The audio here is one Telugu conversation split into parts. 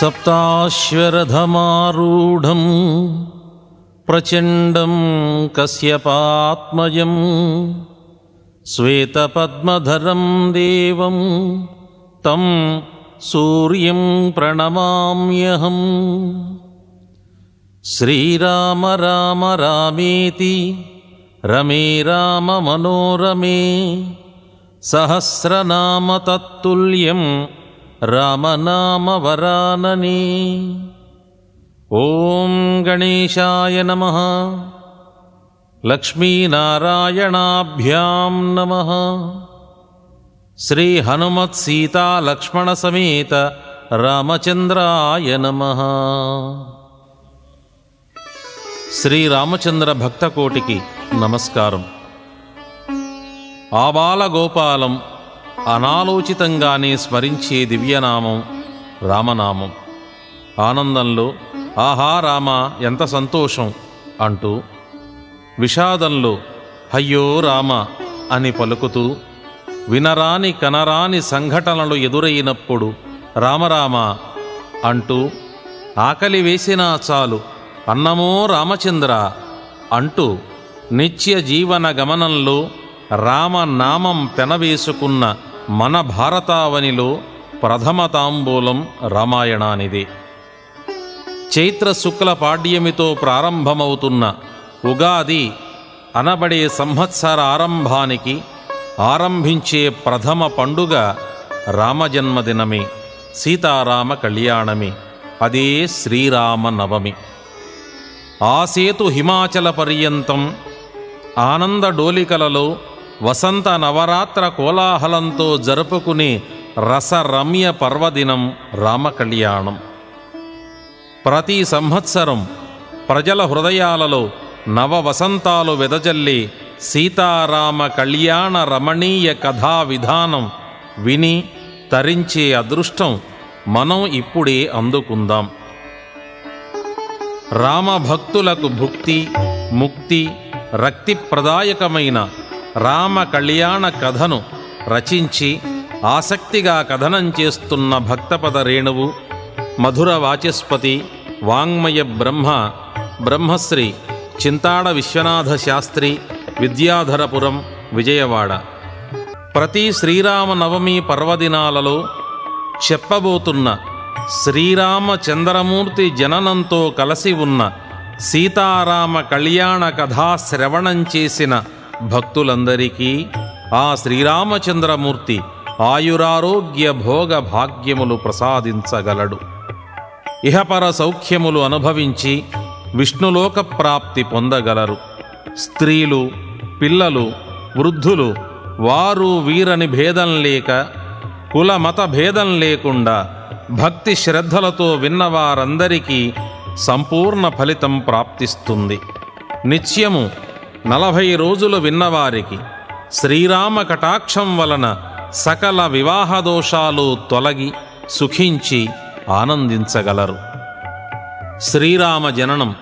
सप्ताश्वरथमारूढं प्रचण्डं कश्यपात्मजं श्वेतपद्मधरं देवं तं सूर्यं प्रणमाम्यहम् श्रीराम राम रामेति रमे राम मनोरमे सहस्रनाम तत्तुल्यं रामनाम वरानने ॐ गणेशाय नमः लक्ष्मीनारायणाभ्यां नमः श्रीहनुमत्सीतालक्ष्मणसमेत रामचन्द्राय नमः శ్రీరామచంద్ర భక్తకోటికి నమస్కారం ఆబాల గోపాలం అనాలోచితంగానే స్మరించే దివ్యనామం రామనామం ఆనందంలో ఆహా రామ ఎంత సంతోషం అంటూ విషాదంలో అయ్యో రామ అని పలుకుతూ వినరాని కనరాని సంఘటనలు ఎదురైనప్పుడు రామరామ అంటూ ఆకలి వేసినా చాలు అన్నమో రామచంద్ర అంటూ నిత్య జీవన గమనంలో రామనామం పెనవేసుకున్న మన భారతావనిలో ప్రథమ తాంబూలం రామాయణానిదే చైత్ర శుక్ల పాడ్యమితో ప్రారంభమవుతున్న ఉగాది అనబడే సంవత్సర ఆరంభానికి ఆరంభించే ప్రథమ పండుగ రామజన్మదినమే సీతారామ కళ్యాణమే అదే శ్రీరామ నవమి ఆసేతు హిమాచల పర్యంతం ఆనంద డోలికలలో వసంత నవరాత్ర కోలాహలంతో జరుపుకునే రసరమ్య పర్వదినం రామకళ్యాణం ప్రతి సంవత్సరం ప్రజల హృదయాలలో నవ వసంతాలు వెదజల్లి సీతారామ కళ్యాణ రమణీయ కథా విధానం విని తరించే అదృష్టం మనం ఇప్పుడే అందుకుందాం రామభక్తులకు భుక్తి ముక్తి రక్తిప్రదాయకమైన రామ కళ్యాణ కథను రచించి ఆసక్తిగా కథనం చేస్తున్న భక్తపద రేణువు మధుర వాచస్పతి వాంగ్మయ బ్రహ్మ బ్రహ్మశ్రీ చింతాడ విశ్వనాథ శాస్త్రి విద్యాధరపురం విజయవాడ ప్రతి శ్రీరామనవమి పర్వదినాలలో చెప్పబోతున్న శ్రీరామచంద్రమూర్తి జననంతో కలిసి ఉన్న సీతారామ కళ్యాణ కథా శ్రవణం చేసిన భక్తులందరికీ ఆ శ్రీరామచంద్రమూర్తి ఆయురారోగ్య భోగ భాగ్యములు ప్రసాదించగలడు ఇహపర సౌఖ్యములు అనుభవించి విష్ణులోక ప్రాప్తి పొందగలరు స్త్రీలు పిల్లలు వృద్ధులు వారు వీరని భేదం లేక కుల మత భేదం లేకుండా భక్తి శ్రద్ధలతో విన్నవారందరికీ సంపూర్ణ ఫలితం ప్రాప్తిస్తుంది నిత్యము నలభై రోజులు విన్నవారికి శ్రీరామ కటాక్షం వలన సకల వివాహ దోషాలు తొలగి సుఖించి ఆనందించగలరు శ్రీరామ జననం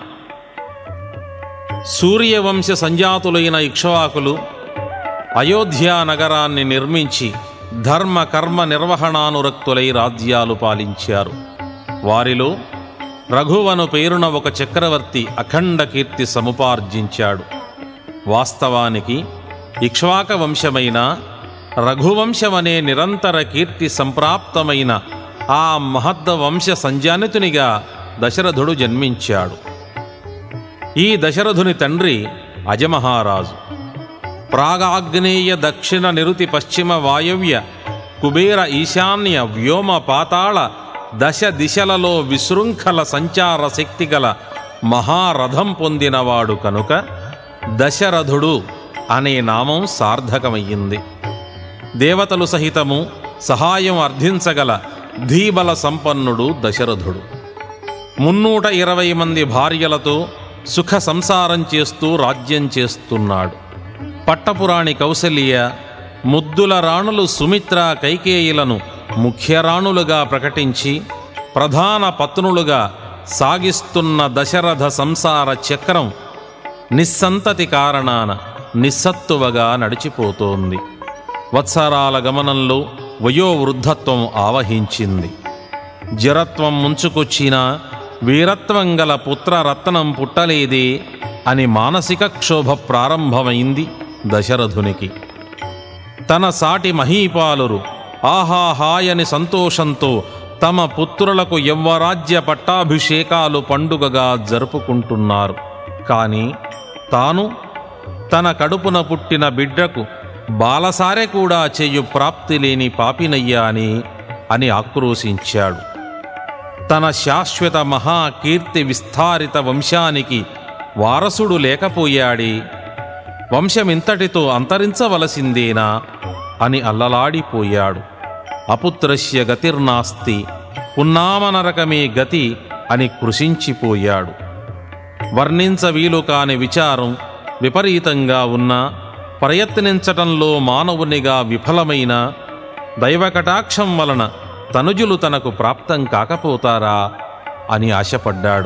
సూర్యవంశ సంజాతులైన ఇక్ష్వాకులు అయోధ్యా నగరాన్ని నిర్మించి ధర్మ కర్మ నిర్వహణానురక్తులై రాజ్యాలు పాలించారు వారిలో రఘువను పేరున ఒక చక్రవర్తి అఖండ కీర్తి సముపార్జించాడు వాస్తవానికి ఇక్ష్వాక వంశమైన రఘువంశమనే నిరంతర కీర్తి సంప్రాప్తమైన ఆ మహద్ద వంశ సంజానితునిగా దశరథుడు జన్మించాడు ఈ దశరథుని తండ్రి అజమహారాజు ప్రాగాగ్నేయ దక్షిణ నిరుతి పశ్చిమ వాయవ్య కుబేర ఈశాన్య వ్యోమ పాతాళ దశ దిశలలో విశృంఖల సంచార శక్తి గల మహారథం పొందినవాడు కనుక దశరథుడు అనే నామం సార్థకమయ్యింది దేవతలు సహితము సహాయం అర్థించగల ధీబల సంపన్నుడు దశరథుడు మున్నూట ఇరవై మంది భార్యలతో సుఖ సంసారం చేస్తూ రాజ్యం చేస్తున్నాడు పట్టపురాణి కౌసల్య ముద్దుల రాణులు సుమిత్ర కైకేయులను ముఖ్య రాణులుగా ప్రకటించి ప్రధాన పత్నులుగా సాగిస్తున్న దశరథ సంసార చక్రం నిస్సంతతి కారణాన నిస్సత్తువగా నడిచిపోతోంది వత్సరాల గమనంలో వయోవృద్ధత్వం ఆవహించింది జరత్వం ముంచుకొచ్చిన వీరత్వం గల పుత్రరత్నం పుట్టలేదే అని మానసిక క్షోభ ప్రారంభమైంది దశరథునికి తన సాటి మహీపాలురు ఆహాహాయని సంతోషంతో తమ పుత్రులకు యవ్వరాజ్య పట్టాభిషేకాలు పండుగగా జరుపుకుంటున్నారు కానీ తాను తన కడుపున పుట్టిన బిడ్డకు బాలసారె కూడా చెయ్యు ప్రాప్తి లేని పాపినయ్యా అని అని ఆక్రోశించాడు తన శాశ్వత మహాకీర్తి విస్తారిత వంశానికి వారసుడు లేకపోయాడే వంశమింతటితో అంతరించవలసిందేనా అని అల్లలాడిపోయాడు అపుత్రస్య గతిర్నాస్తి పున్నామనరకమే గతి అని కృషించిపోయాడు వర్ణించ వీలు కాని విచారం విపరీతంగా ఉన్నా ప్రయత్నించటంలో మానవునిగా విఫలమైన దైవకటాక్షం వలన తనుజులు తనకు ప్రాప్తం కాకపోతారా అని ఆశపడ్డాడు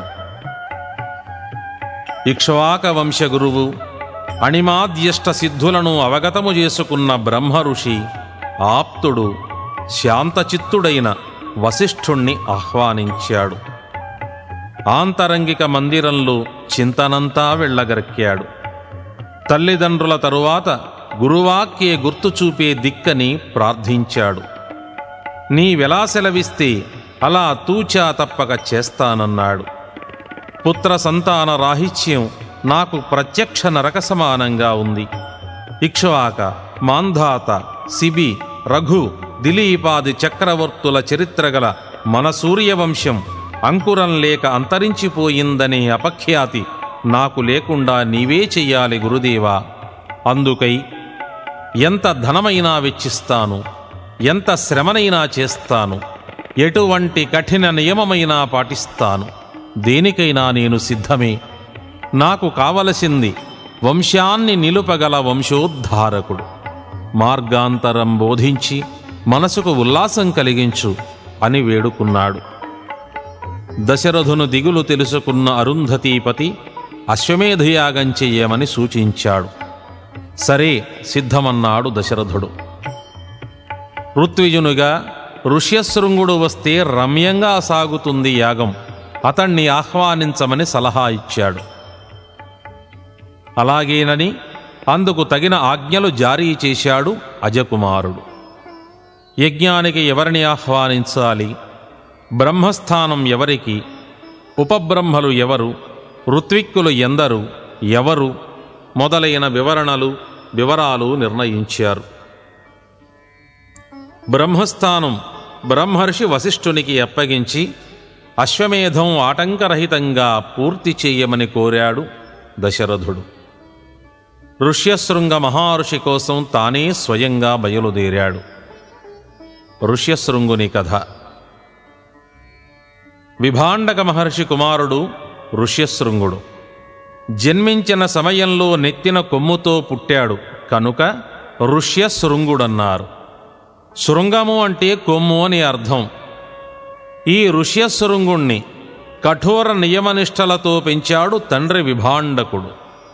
ఇక్ష్వాక వంశగురువు అణిమాద్యష్ట సిద్ధులను అవగతము చేసుకున్న బ్రహ్మ ఋషి ఆప్తుడు శాంతచిత్తుడైన వశిష్ఠుణ్ణి ఆహ్వానించాడు ఆంతరంగిక మందిరంలో చింతనంతా వెళ్ళగరక్కాడు తల్లిదండ్రుల తరువాత గురువాక్యే గుర్తు చూపే దిక్కని ప్రార్థించాడు నీవెలా సెలవిస్తే అలా తూచా తప్పక చేస్తానన్నాడు పుత్ర సంతాన రాహిత్యం నాకు ప్రత్యక్ష నరక సమానంగా ఉంది ఇక్ష్వాక మాంధాత సిబి రఘు దిలీపాది చక్రవర్తుల చరిత్రగల మన సూర్యవంశం అంకురం లేక అంతరించిపోయిందనే అపఖ్యాతి నాకు లేకుండా నీవే చెయ్యాలి గురుదేవా అందుకై ఎంత ధనమైనా వెచ్చిస్తాను ఎంత శ్రమనైనా చేస్తాను ఎటువంటి కఠిన నియమమైనా పాటిస్తాను దేనికైనా నేను సిద్ధమే నాకు కావలసింది వంశాన్ని నిలుపగల వంశోద్ధారకుడు మార్గాంతరం బోధించి మనసుకు ఉల్లాసం కలిగించు అని వేడుకున్నాడు దశరథును దిగులు తెలుసుకున్న అరుంధతీపతి అశ్వమేధయాగం చెయ్యమని సూచించాడు సరే సిద్ధమన్నాడు దశరథుడు ఋత్విజునుగా ఋష్యశృంగుడు వస్తే రమ్యంగా సాగుతుంది యాగం అతణ్ణి ఆహ్వానించమని సలహా ఇచ్చాడు అలాగేనని అందుకు తగిన ఆజ్ఞలు జారీ చేశాడు అజకుమారుడు యజ్ఞానికి ఎవరిని ఆహ్వానించాలి బ్రహ్మస్థానం ఎవరికి ఉపబ్రహ్మలు ఎవరు ఋత్విక్కులు ఎందరు ఎవరు మొదలైన వివరణలు వివరాలు నిర్ణయించారు బ్రహ్మస్థానం బ్రహ్మర్షి వశిష్ఠునికి అప్పగించి అశ్వమేధం ఆటంకరహితంగా పూర్తి చేయమని కోరాడు దశరథుడు ఋష్యశృంగ మహర్షి కోసం తానే స్వయంగా బయలుదేరాడు ఋష్యశృంగుని కథ విభాండక మహర్షి కుమారుడు ఋష్యశృంగుడు జన్మించిన సమయంలో నెత్తిన కొమ్ముతో పుట్టాడు కనుక ఋష్యశృంగుడన్నారు శృంగము అంటే కొమ్ము అని అర్థం ఈ ఋష్యశృంగుణ్ణి కఠోర నియమనిష్టలతో పెంచాడు తండ్రి విభాండకుడు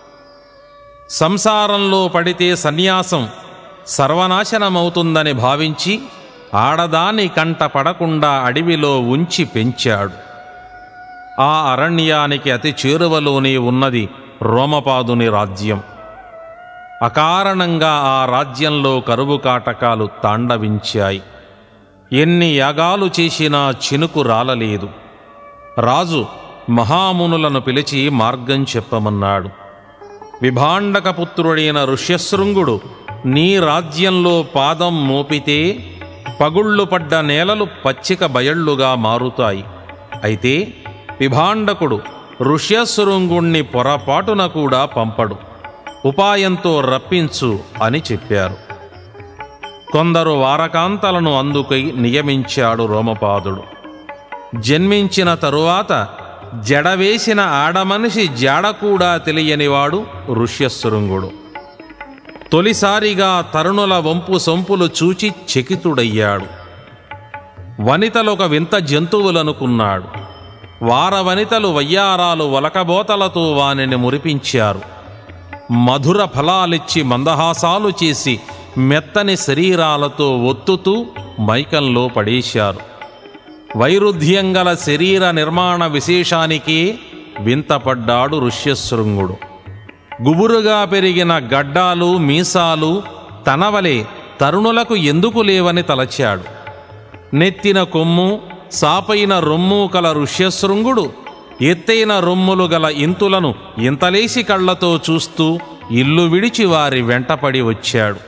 సంసారంలో పడితే సన్యాసం సర్వనాశనమవుతుందని భావించి ఆడదాని కంట పడకుండా అడవిలో ఉంచి పెంచాడు ఆ అరణ్యానికి అతి చేరువలోనే ఉన్నది రోమపాదుని రాజ్యం అకారణంగా ఆ రాజ్యంలో కరువు కాటకాలు తాండవించాయి ఎన్ని యాగాలు చేసినా చినుకు రాలలేదు రాజు మహామునులను పిలిచి మార్గం చెప్పమన్నాడు విభాండకపుత్రుడైన ఋష్యశృంగుడు నీ రాజ్యంలో పాదం మోపితే పగుళ్ళు పడ్డ నేలలు పచ్చిక బయళ్ళుగా మారుతాయి అయితే విభాండకుడు ఋష్యశృంగుణ్ణి పొరపాటున కూడా పంపడు ఉపాయంతో రప్పించు అని చెప్పారు కొందరు వారకాంతలను అందుకై నియమించాడు రోమపాదుడు జన్మించిన తరువాత జడవేసిన ఆడమనిషి జాడ కూడా తెలియనివాడు ఋష్యశృంగుడు తొలిసారిగా తరుణుల వంపు సొంపులు చూచి చకితుడయ్యాడు వనితలొక వింత జంతువులనుకున్నాడు వార వనితలు వయ్యారాలు వలకబోతలతో వానిని మురిపించారు మధుర ఫలాలిచ్చి మందహాసాలు చేసి మెత్తని శరీరాలతో ఒత్తుతూ మైకంలో పడేశారు వైరుధ్యం గల శరీర నిర్మాణ విశేషానికి వింతపడ్డాడు ఋష్యశృంగుడు గుబురుగా పెరిగిన గడ్డాలు మీసాలు తనవలే తరుణులకు ఎందుకు లేవని తలచాడు నెత్తిన కొమ్ము సాపైన రొమ్ము కల ఋష్యశృంగుడు ఎత్తైన రొమ్ములు గల ఇంతులను ఇంతలేసి కళ్ళతో చూస్తూ ఇల్లు విడిచి వారి వెంటపడి వచ్చాడు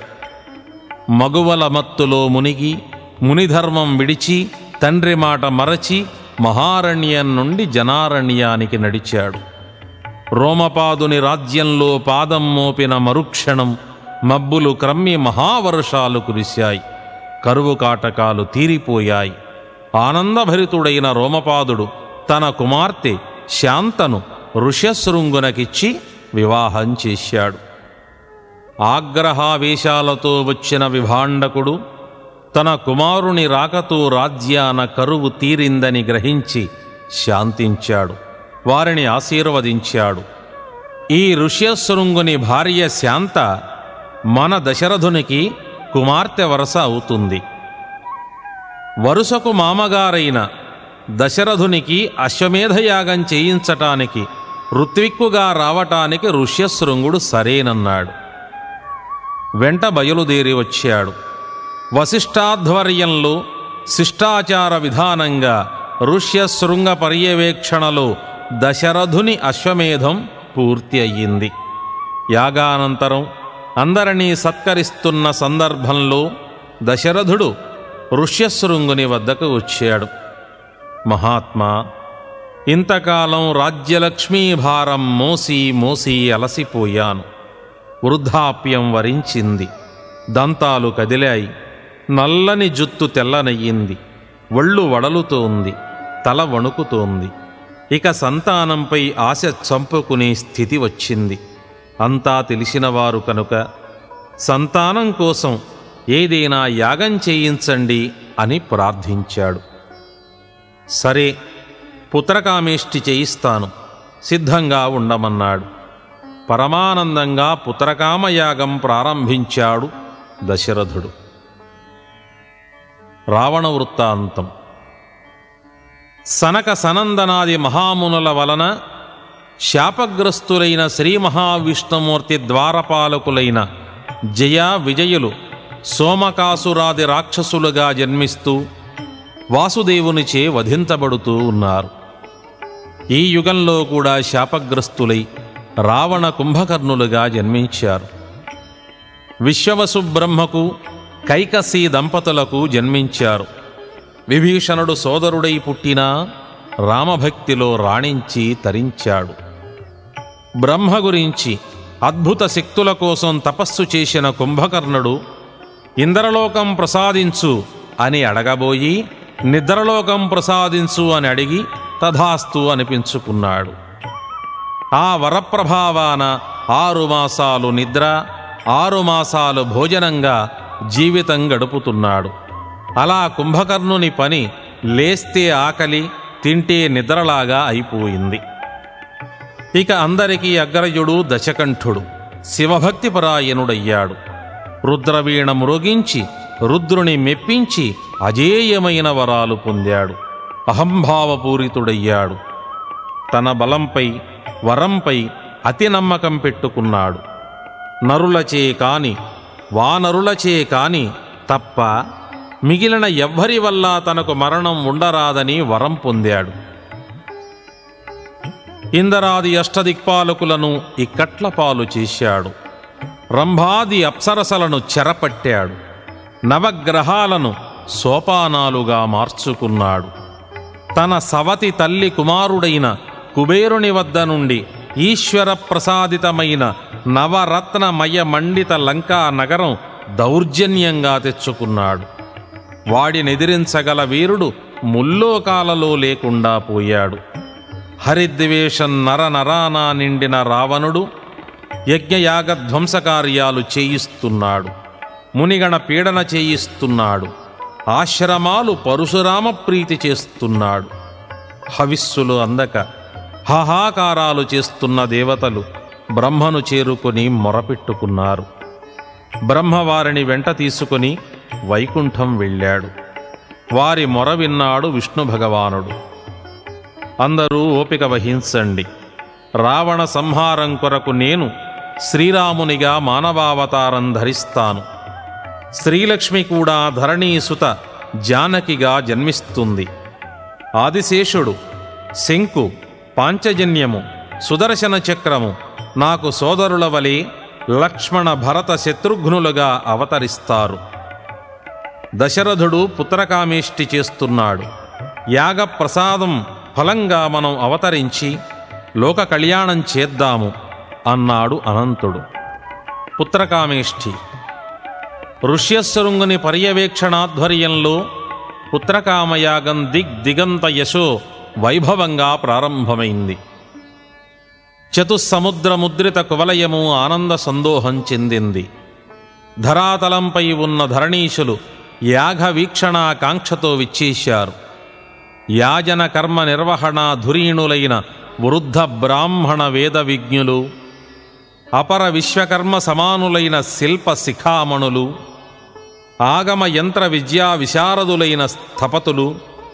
మగువల మత్తులో మునిగి మునిధర్మం విడిచి తండ్రి మాట మరచి మహారణ్యం నుండి జనారణ్యానికి నడిచాడు రోమపాదుని రాజ్యంలో పాదం మోపిన మరుక్షణం మబ్బులు క్రమ్మి మహావర్షాలు కురిశాయి కరువు కాటకాలు తీరిపోయాయి ఆనందభరితుడైన రోమపాదుడు తన కుమార్తె శాంతను ఋష్యశృంగునకిచ్చి వివాహం చేశాడు ఆగ్రహావేశాలతో వచ్చిన విభాండకుడు తన కుమారుని రాకతో రాజ్యాన కరువు తీరిందని గ్రహించి శాంతించాడు వారిని ఆశీర్వదించాడు ఈ ఋష్యశృంగుని భార్య శాంత మన దశరథునికి కుమార్తె వరస అవుతుంది వరుసకు మామగారైన దశరథునికి అశ్వమేధయాగం చేయించటానికి ఋత్విక్కుగా రావటానికి ఋష్యశృంగుడు సరేనన్నాడు వెంట బయలుదేరి వచ్చాడు వశిష్టాధ్వర్యంలో శిష్టాచార విధానంగా ఋష్యశృంగ పర్యవేక్షణలో దశరథుని అశ్వమేధం పూర్తి అయ్యింది యాగానంతరం అందరినీ సత్కరిస్తున్న సందర్భంలో దశరథుడు ఋష్యశృంగుని వద్దకు వచ్చాడు మహాత్మా ఇంతకాలం రాజ్యలక్ష్మీ భారం మోసి మోసి అలసిపోయాను వృద్ధాప్యం వరించింది దంతాలు కదిలాయి నల్లని జుత్తు తెల్లనయ్యింది ఒళ్ళు వడలుతోంది తల వణుకుతోంది ఇక సంతానంపై ఆశ చంపుకునే స్థితి వచ్చింది అంతా తెలిసినవారు కనుక సంతానం కోసం ఏదైనా యాగం చేయించండి అని ప్రార్థించాడు సరే పుత్రకామేష్టి చేయిస్తాను సిద్ధంగా ఉండమన్నాడు పరమానందంగా పుత్రకామయాగం ప్రారంభించాడు దశరథుడు రావణ వృత్తాంతం సనక సనందనాది మహామునుల వలన శాపగ్రస్తులైన శ్రీ మహావిష్ణుమూర్తి ద్వారపాలకులైన జయ విజయులు సోమకాసురాది రాక్షసులుగా జన్మిస్తూ వాసుదేవునిచే వధించబడుతూ ఉన్నారు ఈ యుగంలో కూడా శాపగ్రస్తులై రావణ కుంభకర్ణులుగా జన్మించారు విశ్వవసు బ్రహ్మకు కైకసీ దంపతులకు జన్మించారు విభీషణుడు సోదరుడై పుట్టినా రామభక్తిలో రాణించి తరించాడు బ్రహ్మ గురించి అద్భుత శక్తుల కోసం తపస్సు చేసిన కుంభకర్ణుడు ఇంద్రలోకం ప్రసాదించు అని అడగబోయి నిద్రలోకం ప్రసాదించు అని అడిగి తథాస్తు అనిపించుకున్నాడు ఆ వరప్రభావాన ఆరు మాసాలు నిద్ర ఆరు మాసాలు భోజనంగా జీవితం గడుపుతున్నాడు అలా కుంభకర్ణుని పని లేస్తే ఆకలి తింటే నిద్రలాగా అయిపోయింది ఇక అందరికీ అగ్రయుడు దశకంఠుడు శివభక్తిపరాయణుడయ్యాడు రుద్రవీణ మురోగించి రుద్రుని మెప్పించి అజేయమైన వరాలు పొందాడు అహంభావపూరితుడయ్యాడు తన బలంపై వరంపై అతి నమ్మకం పెట్టుకున్నాడు నరులచే కాని వానరులచే కాని తప్ప మిగిలిన ఎవ్వరి వల్ల తనకు మరణం ఉండరాదని వరం పొందాడు ఇందరాది అష్టదిక్పాలకులను ఇక్కట్ల పాలు చేశాడు రంభాది అప్సరసలను చెరపట్టాడు నవగ్రహాలను సోపానాలుగా మార్చుకున్నాడు తన సవతి తల్లి కుమారుడైన కుబేరుని వద్ద నుండి ఈశ్వర ప్రసాదితమైన నవరత్నమయ మండిత లంకా నగరం దౌర్జన్యంగా తెచ్చుకున్నాడు వాడినెదిరించగల వీరుడు ముల్లోకాలలో లేకుండా పోయాడు హరిద్వేషం నర నరానా నిండిన రావణుడు యజ్ఞయాగ ధ్వంసకార్యాలు చేయిస్తున్నాడు మునిగణ పీడన చేయిస్తున్నాడు ఆశ్రమాలు పరశురామ ప్రీతి చేస్తున్నాడు హవిస్సులు అందక హాహాకారాలు చేస్తున్న దేవతలు బ్రహ్మను చేరుకొని మొరపెట్టుకున్నారు బ్రహ్మ వారిని వెంట తీసుకొని వైకుంఠం వెళ్ళాడు వారి మొర విన్నాడు విష్ణు భగవానుడు అందరూ ఓపిక వహించండి రావణ సంహారం కొరకు నేను శ్రీరామునిగా మానవావతారం ధరిస్తాను శ్రీలక్ష్మి కూడా ధరణీసుత జానకిగా జన్మిస్తుంది ఆదిశేషుడు శంకు పాంచజన్యము సుదర్శన చక్రము నాకు సోదరుల వలె లక్ష్మణ భరత శత్రుఘ్నులుగా అవతరిస్తారు దశరథుడు పుత్రకామేష్టి చేస్తున్నాడు యాగ ప్రసాదం ఫలంగా మనం అవతరించి లోక కళ్యాణం చేద్దాము అన్నాడు అనంతుడు పుత్రకామేష్టి ఋష్యశృంగుని పర్యవేక్షణాధ్వర్యంలో పుత్రకామయాగం దిగ్ దిగంత యశో వైభవంగా ప్రారంభమైంది చతుస్సముద్రముద్రిత కువలయము ఆనంద సందోహం చెందింది ధరాతలంపై ఉన్న ధరణీశులు యాగ వీక్షణాకాంక్షతో విచ్చేశారు యాజన కర్మ నిర్వహణ ధురీణులైన వృద్ధ బ్రాహ్మణ వేద విజ్ఞులు అపర విశ్వకర్మ సమానులైన శిల్ప శిఖామణులు ఆగమ యంత్ర విద్యా విశారదులైన స్థపతులు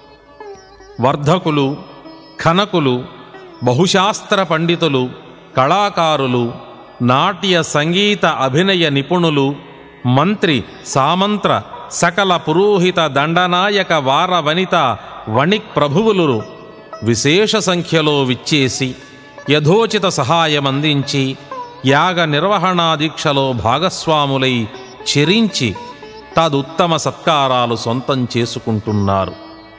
వర్ధకులు ఖనకులు బహుశాస్త్ర పండితులు కళాకారులు నాట్య సంగీత అభినయ నిపుణులు మంత్రి సామంత్ర సకల పురోహిత దండనాయక వార వనిత వణిక్ ప్రభువులు విశేష సంఖ్యలో విచ్చేసి యథోచిత సహాయం అందించి యాగ నిర్వహణా దీక్షలో భాగస్వాములై చెరించి తదుత్తమ సత్కారాలు సొంతం చేసుకుంటున్నారు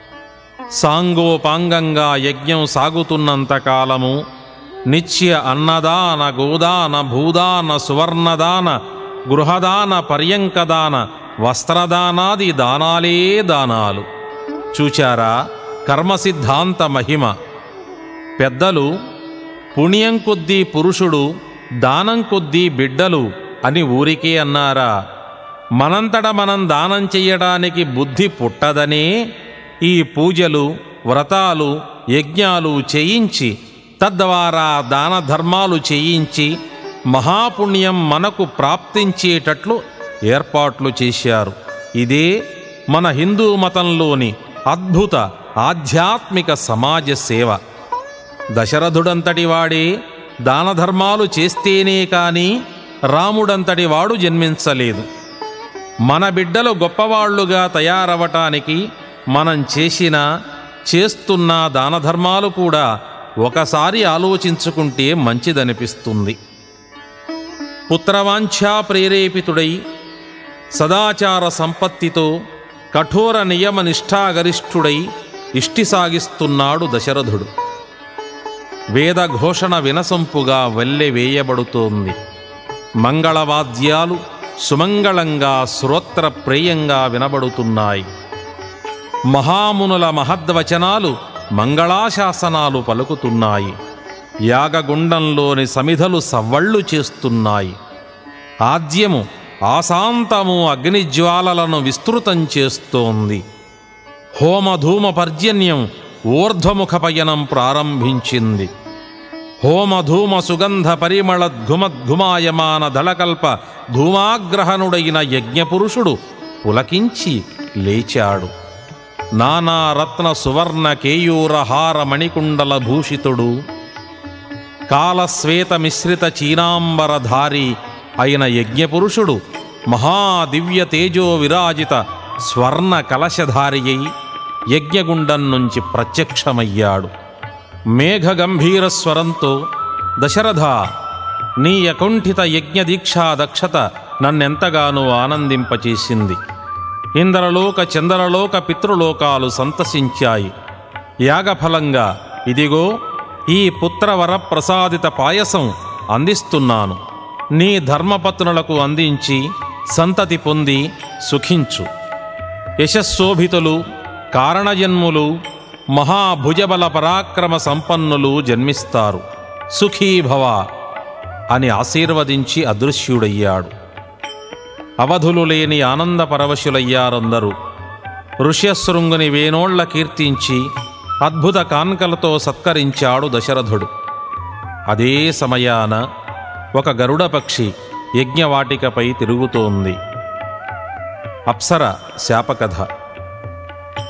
సాంగోపాంగంగా యజ్ఞం సాగుతున్నంత కాలము నిత్య అన్నదాన గోదాన భూదాన సువర్ణదాన గృహదాన పర్యంకదాన వస్త్రదానాది దానాలే దానాలు చూచారా కర్మ సిద్ధాంత మహిమ పెద్దలు పుణ్యం కొద్దీ పురుషుడు దానం కొద్దీ బిడ్డలు అని ఊరికే అన్నారా మనంతట మనం దానం చెయ్యడానికి బుద్ధి పుట్టదనే ఈ పూజలు వ్రతాలు యజ్ఞాలు చేయించి తద్వారా దాన ధర్మాలు చేయించి మహాపుణ్యం మనకు ప్రాప్తించేటట్లు ఏర్పాట్లు చేశారు ఇదే మన హిందూ మతంలోని అద్భుత ఆధ్యాత్మిక సమాజ సేవ దశరథుడంతటి వాడే దాన ధర్మాలు చేస్తేనే కాని రాముడంతటి వాడు జన్మించలేదు మన బిడ్డలు గొప్పవాళ్లుగా తయారవటానికి మనం చేసిన చేస్తున్న దాన ధర్మాలు కూడా ఒకసారి ఆలోచించుకుంటే మంచిదనిపిస్తుంది పుత్రవాంఛా ప్రేరేపితుడై సదాచార సంపత్తితో కఠోర నియమ నిష్ఠాగరిష్ఠుడై ఇష్టి సాగిస్తున్నాడు దశరథుడు వేదఘోషణ వినసొంపుగా వల్లె వేయబడుతోంది మంగళవాద్యాలు సుమంగళంగా శ్రోత్ర ప్రేయంగా వినబడుతున్నాయి మహామునుల మహద్వచనాలు మంగళాశాసనాలు పలుకుతున్నాయి యాగగుండంలోని సమిధలు సవ్వళ్ళు చేస్తున్నాయి ఆద్యము ఆశాంతము అగ్నిజ్వాలలను విస్తృతం చేస్తోంది హోమధూమ పర్జన్యం ఊర్ధ్వముఖ పయనం ప్రారంభించింది హోమధూమ సుగంధ పరిమళ ఘుమద్ఘుమాయమాన దళకల్ప ధూమాగ్రహణుడైన యజ్ఞపురుషుడు పులకించి లేచాడు నానా రత్న సువర్ణ కేయూరహార మణికుండల భూషితుడు కాలశ్వేత మిశ్రిత చీనాంబరధారి అయిన యజ్ఞపురుషుడు మహాదివ్య తేజో విరాజిత స్వర్ణ కలశధారి అయి యజ్ఞగుండం నుంచి ప్రత్యక్షమయ్యాడు మేఘ గంభీర స్వరంతో దశరథ నీ అకుంఠిత యజ్ఞ దీక్షా దక్షత నన్నెంతగానో ఆనందింపచేసింది ఇంద్రలోక చంద్రలోక పితృలోకాలు సంతసించాయి యాగఫలంగా ఇదిగో ఈ పుత్రవర ప్రసాదిత పాయసం అందిస్తున్నాను నీ ధర్మపత్నులకు అందించి సంతతి పొంది సుఖించు యశస్సోభితులు కారణజన్ములు మహాభుజబల పరాక్రమ సంపన్నులు జన్మిస్తారు సుఖీభవ అని ఆశీర్వదించి అదృశ్యుడయ్యాడు అవధులు లేని ఆనంద పరవశులయ్యారందరూ ఋష్యశృంగుని వేనోళ్ల కీర్తించి అద్భుత కాన్కలతో సత్కరించాడు దశరథుడు అదే సమయాన ఒక గరుడ పక్షి యజ్ఞవాటికపై తిరుగుతోంది అప్సర శాపకథ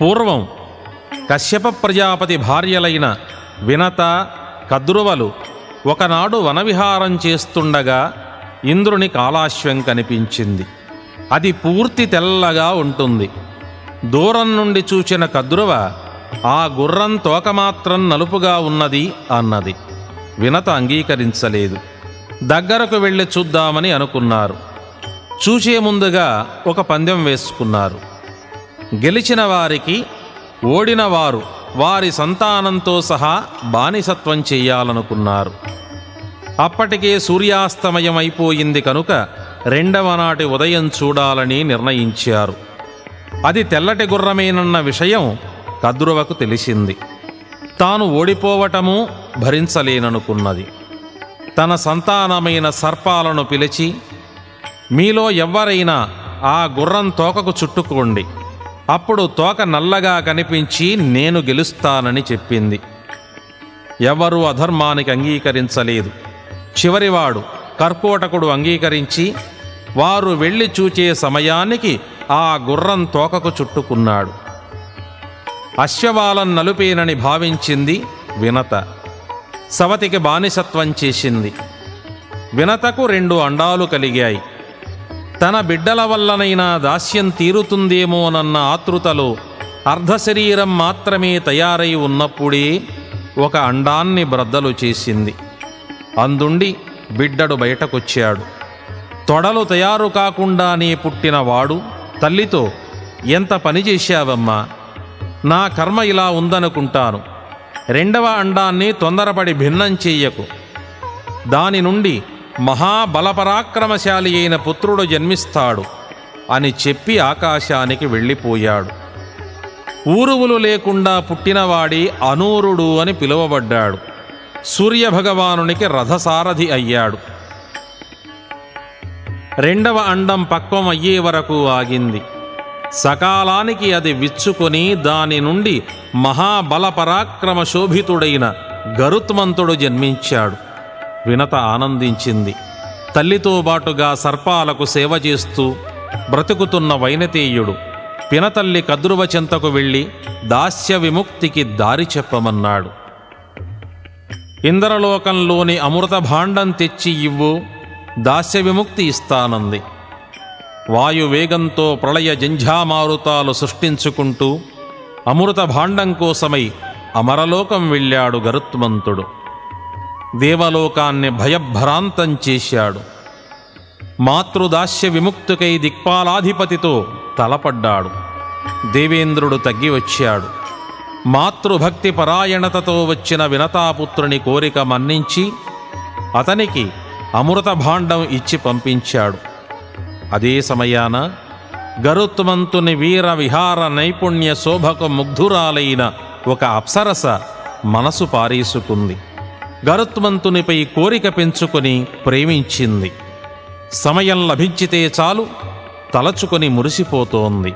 పూర్వం కశ్యప ప్రజాపతి భార్యలైన వినత కద్రువలు ఒకనాడు వనవిహారం చేస్తుండగా ఇంద్రుని కాలాశ్వం కనిపించింది అది పూర్తి తెల్లగా ఉంటుంది దూరం నుండి చూచిన కద్రువ ఆ గుర్రం తోక మాత్రం నలుపుగా ఉన్నది అన్నది వినత అంగీకరించలేదు దగ్గరకు వెళ్ళి చూద్దామని అనుకున్నారు చూచే ముందుగా ఒక పందెం వేసుకున్నారు గెలిచిన వారికి ఓడిన వారు వారి సంతానంతో సహా బానిసత్వం చెయ్యాలనుకున్నారు అప్పటికే సూర్యాస్తమయం అయిపోయింది కనుక రెండవ నాటి ఉదయం చూడాలని నిర్ణయించారు అది తెల్లటి గుర్రమేనన్న విషయం కద్రువకు తెలిసింది తాను ఓడిపోవటము భరించలేననుకున్నది తన సంతానమైన సర్పాలను పిలిచి మీలో ఎవ్వరైనా ఆ గుర్రం తోకకు చుట్టుకోండి అప్పుడు తోక నల్లగా కనిపించి నేను గెలుస్తానని చెప్పింది ఎవరూ అధర్మానికి అంగీకరించలేదు చివరివాడు కర్కోటకుడు అంగీకరించి వారు వెళ్ళి చూచే సమయానికి ఆ గుర్రం తోకకు చుట్టుకున్నాడు అశ్వవాలం నలుపేనని భావించింది వినత సవతికి బానిసత్వం చేసింది వినతకు రెండు అండాలు కలిగాయి తన బిడ్డల వల్లనైనా దాస్యం తీరుతుందేమోనన్న ఆతృతలో అర్ధశరీరం మాత్రమే తయారై ఉన్నప్పుడే ఒక అండాన్ని బ్రద్దలు చేసింది అందుండి బిడ్డడు బయటకొచ్చాడు తొడలు తయారు కాకుండానే పుట్టిన వాడు తల్లితో ఎంత పని చేశావమ్మా నా కర్మ ఇలా ఉందనుకుంటాను రెండవ అండాన్ని తొందరపడి భిన్నం చెయ్యకు దాని నుండి మహాబలపరాక్రమశాలి అయిన పుత్రుడు జన్మిస్తాడు అని చెప్పి ఆకాశానికి వెళ్ళిపోయాడు ఊరువులు లేకుండా పుట్టినవాడి అనూరుడు అని పిలువబడ్డాడు సూర్యభగవానునికి రథసారథి అయ్యాడు రెండవ అండం పక్వం అయ్యే వరకు ఆగింది సకాలానికి అది విచ్చుకొని దాని నుండి మహాబలపరాక్రమ శోభితుడైన గరుత్మంతుడు జన్మించాడు వినత ఆనందించింది తల్లితో బాటుగా సర్పాలకు సేవ చేస్తూ బ్రతుకుతున్న వైనతేయుడు పినతల్లి కద్రువ చెంతకు వెళ్ళి దాస్య విముక్తికి దారి చెప్పమన్నాడు ఇంద్రలోకంలోని అమృత భాండం తెచ్చి ఇవ్వు దాస్య విముక్తి ఇస్తానంది వాయువేగంతో ప్రళయ జంఝామారుతాలు సృష్టించుకుంటూ అమృత భాండం కోసమై అమరలోకం వెళ్ళాడు గరుత్మంతుడు దేవలోకాన్ని భయభ్రాంతం చేశాడు మాతృదాస్య విముక్తుకై దిక్పాలాధిపతితో తలపడ్డాడు దేవేంద్రుడు తగ్గి వచ్చాడు మాతృభక్తి పరాయణతతో వచ్చిన వినతాపుత్రుని కోరిక మన్నించి అతనికి అమృత భాండం ఇచ్చి పంపించాడు అదే సమయాన గరుత్మంతుని వీర విహార నైపుణ్య శోభకు ముగ్ధురాలైన ఒక అప్సరస మనసు పారేసుకుంది గరుత్మంతునిపై కోరిక పెంచుకొని ప్రేమించింది సమయం లభించితే చాలు తలచుకొని మురిసిపోతోంది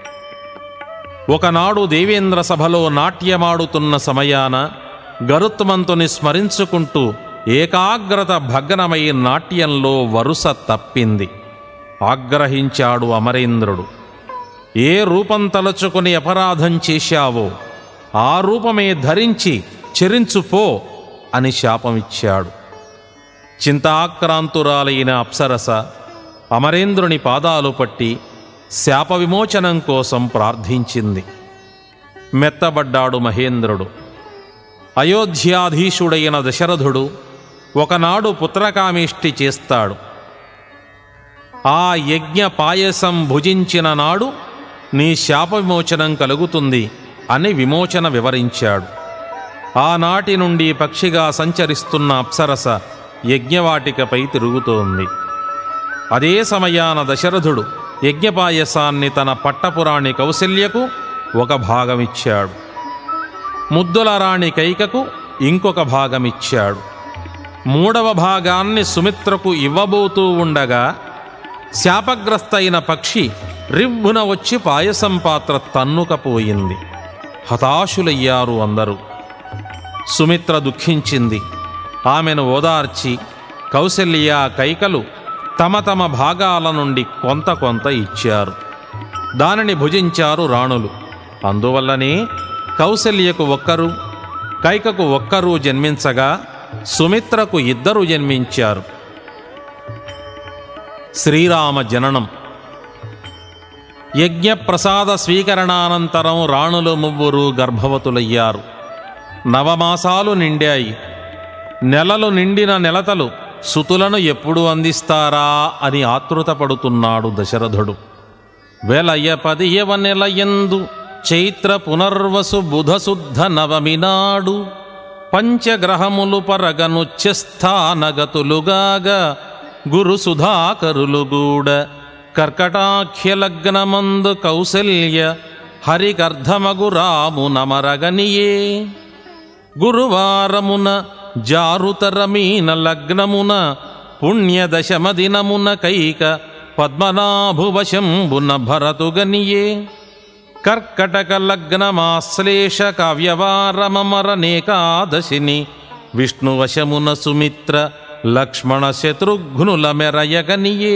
ఒకనాడు దేవేంద్ర సభలో నాట్యమాడుతున్న సమయాన గరుత్మంతుని స్మరించుకుంటూ ఏకాగ్రత భగ్నమై నాట్యంలో వరుస తప్పింది ఆగ్రహించాడు అమరేంద్రుడు ఏ రూపం తలుచుకుని అపరాధం చేశావో ఆ రూపమే ధరించి చెరించుపో అని శాపమిచ్చాడు చింతాక్రాంతురాలైన అప్సరస అమరేంద్రుని పాదాలు పట్టి శాప విమోచనం కోసం ప్రార్థించింది మెత్తబడ్డాడు మహేంద్రుడు అయోధ్యాధీశుడైన దశరథుడు ఒకనాడు పుత్రకామేష్టి చేస్తాడు ఆ యజ్ఞ పాయసం భుజించిన నాడు నీ శాప విమోచనం కలుగుతుంది అని విమోచన వివరించాడు ఆనాటి నుండి పక్షిగా సంచరిస్తున్న అప్సరస యజ్ఞవాటికపై తిరుగుతోంది అదే సమయాన దశరథుడు యజ్ఞపాయసాన్ని తన పట్టపురాణి కౌశల్యకు ఒక భాగమిచ్చాడు ముద్దుల రాణి కైకకు ఇంకొక భాగమిచ్చాడు మూడవ భాగాన్ని సుమిత్రకు ఇవ్వబోతూ ఉండగా శాపగ్రస్తైన పక్షి రివ్వున వచ్చి పాయసం పాత్ర తన్నుకపోయింది హతాశులయ్యారు అందరూ సుమిత్ర దుఃఖించింది ఆమెను ఓదార్చి కౌశల్య కైకలు తమ తమ భాగాల నుండి కొంత కొంత ఇచ్చారు దానిని భుజించారు రాణులు అందువల్లనే కౌసల్యకు ఒక్కరు కైకకు ఒక్కరు జన్మించగా సుమిత్రకు ఇద్దరు జన్మించారు శ్రీరామ జననం యజ్ఞప్రసాద స్వీకరణానంతరం రాణులు ముగ్గురు గర్భవతులయ్యారు నవమాసాలు నిండాయి నెలలు నిండిన నెలతలు సుతులను ఎప్పుడు అందిస్తారా అని ఆతృతపడుతున్నాడు దశరథుడు వెలయ పదియవ నెలయందు చైత్ర పునర్వసు బుధశుద్ధ నవమి నాడు పంచగ్రహములు పరగనుచ్యస్థానగతులుగాగా గురు సుధాకరులుగూడ కర్కటాఖ్య లగ్నమందు కౌసల్య హరికర్ధమగు రాము నమరగనియే గురువారమున జారుతరమీన లగ్నమున పుణ్యదశమ దినమున కైక పద్మనాభువశంబున భరతుగనియే కర్కటక లగ్నమాశ్లేష కావ్యవారమమరనేకాదశిని విష్ణువశమున సుమిత్ర లక్ష్మణ శత్రుఘ్నుల మెరయగనియే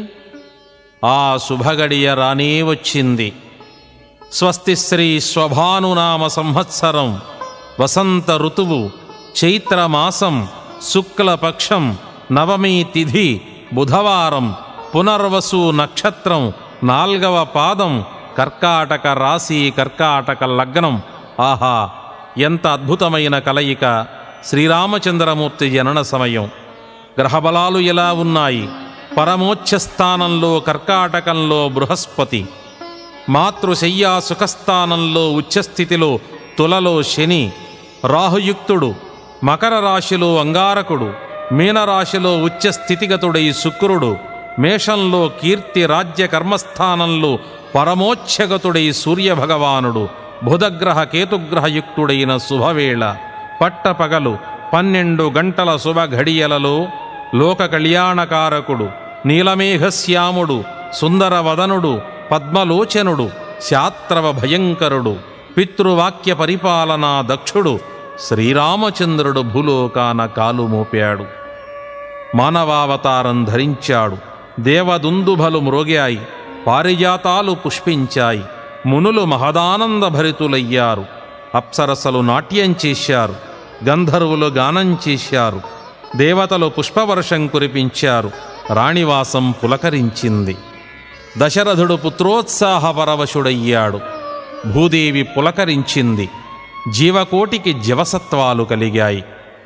ఆ శుభగడియ రానే వచ్చింది స్వస్తి శ్రీ స్వభానునామ సంవత్సరం వసంత ఋతువు చైత్రమాసం శుక్లపక్షం నవమి తిథి బుధవారం పునర్వసు నక్షత్రం నాల్గవ పాదం కర్కాటక రాశి కర్కాటక లగ్నం ఆహా ఎంత అద్భుతమైన కలయిక శ్రీరామచంద్రమూర్తి జనన సమయం గ్రహబలాలు ఎలా ఉన్నాయి పరమోచ్చ స్థానంలో కర్కాటకంలో బృహస్పతి మాతృశయ్యా సుఖస్థానంలో ఉచ్చస్థితిలో తులలో శని రాహుయుక్తుడు మకర రాశిలో అంగారకుడు మీనరాశిలో ఉచ్చస్థితిగతుడై శుక్రుడు మేషంలో కీర్తి రాజ్య కర్మస్థానంలో పరమోచ్చగతుడై సూర్యభగవానుడు బుధగ్రహ కేతుగ్రహయుక్తుడైన శుభవేళ పట్టపగలు పన్నెండు గంటల శుభ ఘడియలలో లోక కళ్యాణకారకుడు నీలమేఘశ్యాముడు సుందరవదనుడు పద్మలోచనుడు శాత్రవ భయంకరుడు పితృవాక్య పరిపాలనా దక్షుడు శ్రీరామచంద్రుడు భూలోకాన కాలు మోపాడు మానవావతారం ధరించాడు దేవదుందుభలు మ్రోగాయి పారిజాతాలు పుష్పించాయి మునులు మహదానందభరితులయ్యారు అప్సరసలు నాట్యం చేశారు గంధర్వులు గానం చేశారు దేవతలు పుష్పవర్షం కురిపించారు రాణివాసం పులకరించింది దశరథుడు పుత్రోత్సాహపరవశుడయ్యాడు భూదేవి పులకరించింది జీవకోటికి జవసత్వాలు కలిగాయి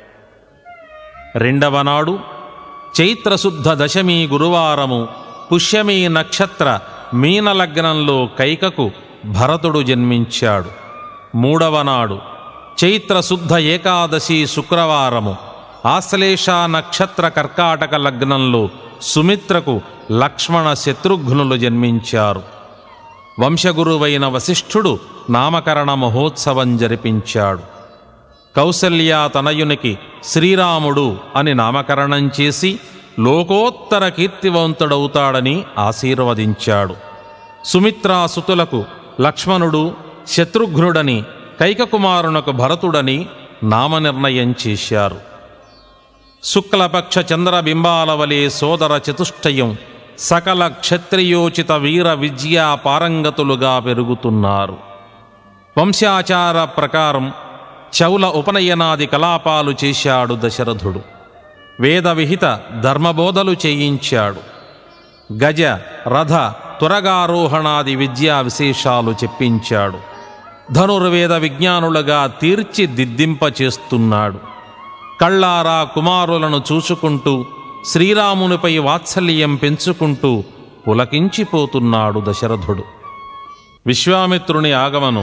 రెండవ నాడు చైత్రశుద్ధ దశమి గురువారము పుష్యమీ నక్షత్ర మీనలగ్నంలో కైకకు భరతుడు జన్మించాడు మూడవ నాడు చైత్రశుద్ధ ఏకాదశి శుక్రవారము ఆశ్లేష నక్షత్ర కర్కాటక లగ్నంలో సుమిత్రకు లక్ష్మణ శత్రుఘ్నులు జన్మించారు వంశగురువైన వశిష్ఠుడు నామకరణ మహోత్సవం జరిపించాడు కౌసల్య తనయునికి శ్రీరాముడు అని నామకరణం చేసి లోకోత్తర కీర్తివంతుడవుతాడని ఆశీర్వదించాడు సుమిత్రాసుతులకు లక్ష్మణుడు శత్రుఘ్నుడని కైకకుమారునకు భరతుడని నామనిర్ణయం చేశారు శుక్లపక్ష చంద్రబింబాల వలె సోదర చతుష్టయం సకల క్షత్రియోచిత వీర విద్యా పారంగతులుగా పెరుగుతున్నారు వంశాచార ప్రకారం చౌల ఉపనయనాది కలాపాలు చేశాడు దశరథుడు వేద విహిత ధర్మబోధలు చేయించాడు గజ రథ త్వరగారోహణాది విద్యా విశేషాలు చెప్పించాడు ధనుర్వేద విజ్ఞానులుగా తీర్చిదిద్దింప చేస్తున్నాడు కళ్ళారా కుమారులను చూసుకుంటూ శ్రీరామునిపై వాత్సల్యం పెంచుకుంటూ పులకించిపోతున్నాడు దశరథుడు విశ్వామిత్రుని ఆగమనం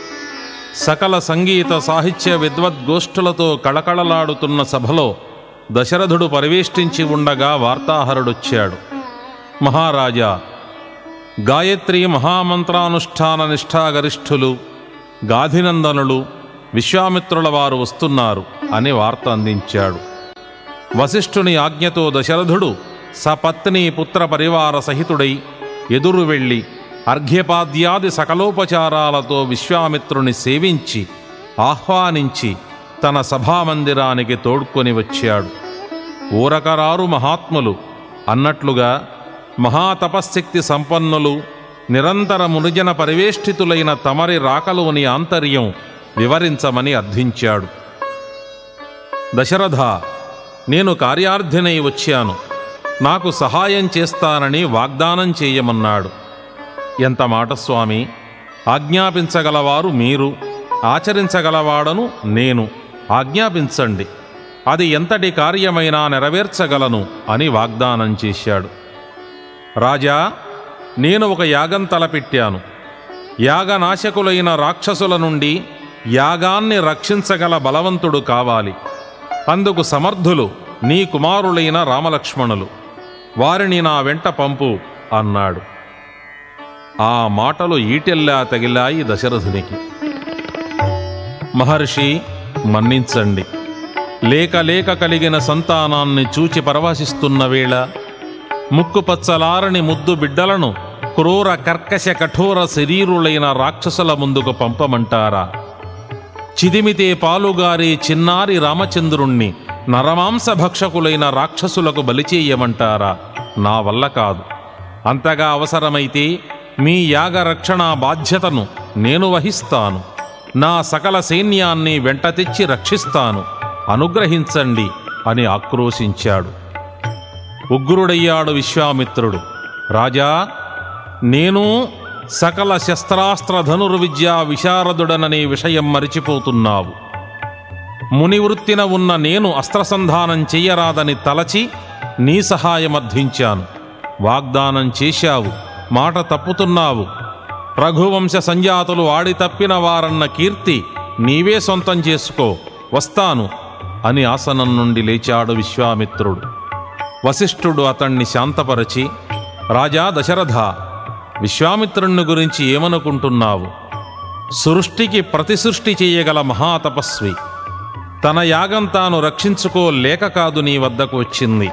సకల సంగీత సాహిత్య విద్వద్గోష్ఠులతో కళకళలాడుతున్న సభలో దశరథుడు పరివేష్టించి ఉండగా వార్తాహరుడొచ్చాడు మహారాజా గాయత్రి మహామంత్రానుష్ఠాన నిష్ఠాగరిష్ఠులు గాధినందనులు విశ్వామిత్రుల వారు వస్తున్నారు అని వార్త అందించాడు వశిష్ఠుని ఆజ్ఞతో దశరథుడు సపత్ని పుత్ర పరివార సహితుడై ఎదురు వెళ్ళి అర్ఘ్యపాద్యాది సకలోపచారాలతో విశ్వామిత్రుని సేవించి ఆహ్వానించి తన సభామందిరానికి తోడ్కొని వచ్చాడు ఊరకరారు మహాత్ములు అన్నట్లుగా మహాతపశ్శక్తి సంపన్నులు నిరంతర మునిజన పరివేష్టితులైన తమరి రాకలోని ఆంతర్యం వివరించమని అర్థించాడు దశరథ నేను కార్యార్థినై వచ్చాను నాకు సహాయం చేస్తానని వాగ్దానం చేయమన్నాడు ఎంత మాట స్వామి ఆజ్ఞాపించగలవారు మీరు ఆచరించగలవాడను నేను ఆజ్ఞాపించండి అది ఎంతటి కార్యమైనా నెరవేర్చగలను అని వాగ్దానం చేశాడు రాజా నేను ఒక యాగం తలపెట్టాను యాగనాశకులైన రాక్షసుల నుండి యాగాన్ని రక్షించగల బలవంతుడు కావాలి అందుకు సమర్థులు నీ కుమారులైన రామలక్ష్మణులు వారిని నా వెంట పంపు అన్నాడు ఆ మాటలు ఈటెల్లా తగిలాయి దశరథునికి మహర్షి మన్నించండి లేక లేక కలిగిన సంతానాన్ని చూచి పరవశిస్తున్న వేళ ముక్కుపచ్చలారని ముద్దు బిడ్డలను క్రూర కర్కశ కఠోర శరీరులైన రాక్షసుల ముందుకు పంపమంటారా చిదిమితే పాలుగారి చిన్నారి రామచంద్రుణ్ణి నరమాంస భక్షకులైన రాక్షసులకు బలిచేయమంటారా నా వల్ల కాదు అంతగా అవసరమైతే మీ యాగ రక్షణ బాధ్యతను నేను వహిస్తాను నా సకల సైన్యాన్ని వెంట తెచ్చి రక్షిస్తాను అనుగ్రహించండి అని ఆక్రోశించాడు ఉగ్రుడయ్యాడు విశ్వామిత్రుడు రాజా నేను సకల శస్త్రాస్త్ర ధనుర్విద్యా విశారదుడననే విషయం మరిచిపోతున్నావు మునివృత్తిన ఉన్న నేను అస్త్రసంధానం చెయ్యరాదని తలచి నీ సహాయమర్థించాను వాగ్దానం చేశావు మాట తప్పుతున్నావు రఘువంశ సంజాతులు ఆడి తప్పిన వారన్న కీర్తి నీవే సొంతం చేసుకో వస్తాను అని ఆసనం నుండి లేచాడు విశ్వామిత్రుడు వశిష్ఠుడు అతణ్ణి శాంతపరచి రాజా దశరథ విశ్వామిత్రుణ్ణి గురించి ఏమనుకుంటున్నావు సృష్టికి ప్రతిసృష్టి చేయగల మహాతపస్వి తన యాగం తాను రక్షించుకోలేక కాదు నీ వద్దకు వచ్చింది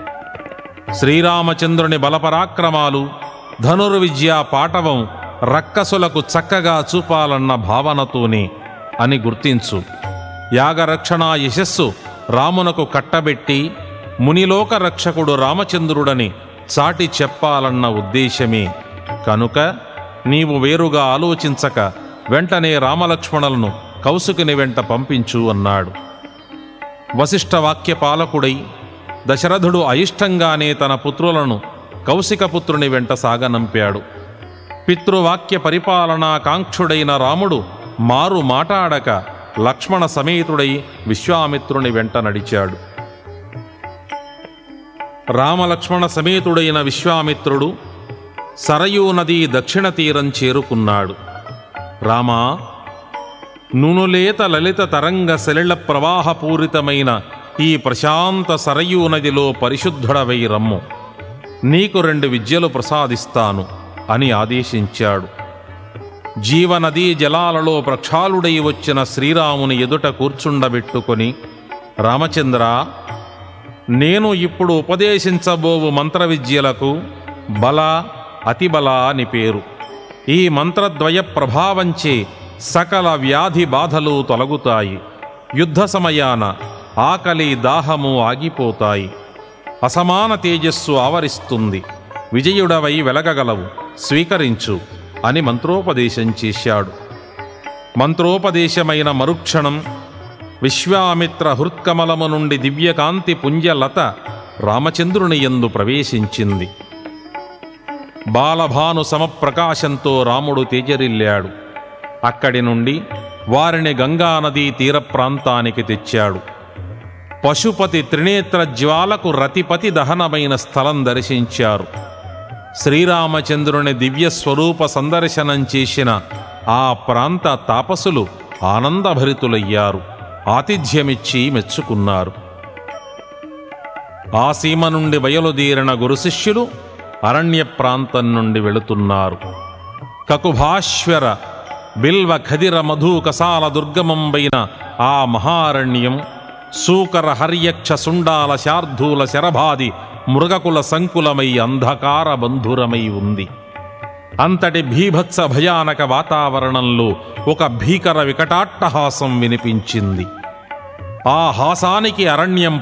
శ్రీరామచంద్రుని బలపరాక్రమాలు ధనుర్విద్యా పాటవం రక్కసులకు చక్కగా చూపాలన్న భావనతోనే అని గుర్తించు యాగరక్షణ యశస్సు రామునకు కట్టబెట్టి మునిలోక రక్షకుడు రామచంద్రుడని చాటి చెప్పాలన్న ఉద్దేశమే కనుక నీవు వేరుగా ఆలోచించక వెంటనే రామలక్ష్మణులను కౌసుకుని వెంట పంపించు అన్నాడు వశిష్ఠ వాక్య పాలకుడై దశరథుడు అయిష్టంగానే తన పుత్రులను కౌశికపుత్రుని వెంట సాగనంపాడు పితృవాక్య పరిపాలనా కాంక్షుడైన రాముడు మారు మాటాడక లక్ష్మణ సమేతుడై విశ్వామిత్రుని వెంట నడిచాడు రామలక్ష్మణ సమేతుడైన విశ్వామిత్రుడు సరయూ నదీ దక్షిణ తీరం చేరుకున్నాడు రామా నునులేత లలిత తరంగ సలిల ప్రవాహపూరితమైన ఈ ప్రశాంత సరయూ నదిలో పరిశుద్ధుడవై రమ్ము నీకు రెండు విద్యలు ప్రసాదిస్తాను అని ఆదేశించాడు జీవనదీ జలాలలో ప్రక్షాళుడై వచ్చిన శ్రీరాముని ఎదుట కూర్చుండబెట్టుకొని రామచంద్ర నేను ఇప్పుడు ఉపదేశించబోవు మంత్ర విద్యలకు బల అతిబల అని పేరు ఈ మంత్రద్వయ ప్రభావంచే సకల వ్యాధి బాధలు తొలగుతాయి యుద్ధ సమయాన ఆకలి దాహము ఆగిపోతాయి అసమాన తేజస్సు ఆవరిస్తుంది విజయుడవై వెలగగలవు స్వీకరించు అని మంత్రోపదేశం చేశాడు మంత్రోపదేశమైన మరుక్షణం విశ్వామిత్ర హృత్కమలము నుండి దివ్యకాంతి పుంజలత రామచంద్రుని యందు ప్రవేశించింది బాలభాను సమప్రకాశంతో రాముడు తేజరిల్లాడు అక్కడి నుండి వారిని గంగానదీ తీర ప్రాంతానికి తెచ్చాడు పశుపతి త్రినేత్ర జ్వాలకు రతిపతి దహనమైన స్థలం దర్శించారు శ్రీరామచంద్రుని దివ్య స్వరూప సందర్శనం చేసిన ఆ ప్రాంత తాపసులు ఆనందభరితులయ్యారు ఆతిథ్యమిచ్చి మెచ్చుకున్నారు ఆ సీమ నుండి బయలుదేరిన గురుశిష్యులు అరణ్య ప్రాంతం నుండి వెళుతున్నారు కకుభాశ్వర బిల్వ ఖదిర మధు కసాల దుర్గమంబైన ఆ మహారణ్యం సూకర హర్యక్ష సుండాల శార్ధూల శరభాది మృగకుల సంకులమై అంధకార బంధురమై ఉంది అంతటి భీభత్స భయానక వాతావరణంలో ఒక భీకర వికటాట్టహాసం వినిపించింది ఆ హాసానికి అరణ్యం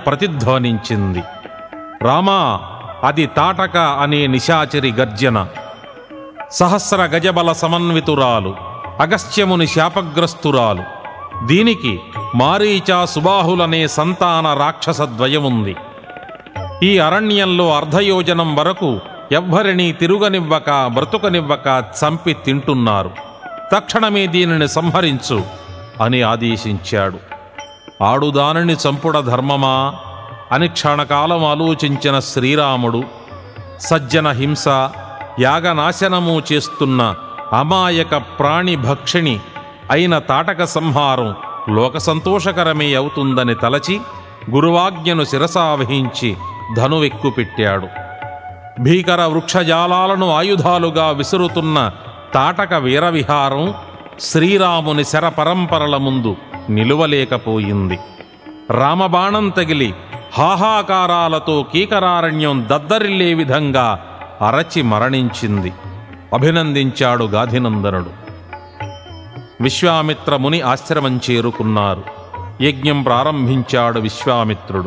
ప్రతిధ్వనించింది రామా అది తాటక అనే నిశాచరి గర్జన సహస్ర గజబల సమన్వితురాలు అగస్త్యముని శాపగ్రస్తురాలు దీనికి మారీచా సుబాహులనే సంతాన రాక్షస ద్వయముంది ఈ అరణ్యంలో అర్ధయోజనం వరకు ఎవ్వరినీ తిరుగనివ్వక బ్రతుకనివ్వక చంపి తింటున్నారు తక్షణమే దీనిని సంహరించు అని ఆదేశించాడు ఆడుదానిని చంపుడ ధర్మమా అని క్షణకాలం ఆలోచించిన శ్రీరాముడు సజ్జన హింస యాగనాశనము చేస్తున్న అమాయక ప్రాణి భక్షిణి అయిన తాటక సంహారం లోక సంతోషకరమే అవుతుందని తలచి గురువాజ్ఞను శిరసావహించి ధనువెక్కుపెట్టాడు భీకర వృక్షజాలాలను ఆయుధాలుగా విసురుతున్న తాటక వీరవిహారం శ్రీరాముని శర పరంపరల ముందు నిలువలేకపోయింది రామబాణం తగిలి హాహాకారాలతో కీకరారణ్యం దద్దరిల్లే విధంగా అరచి మరణించింది అభినందించాడు గాధినందనుడు విశ్వామిత్ర ముని ఆశ్రమం చేరుకున్నారు యజ్ఞం ప్రారంభించాడు విశ్వామిత్రుడు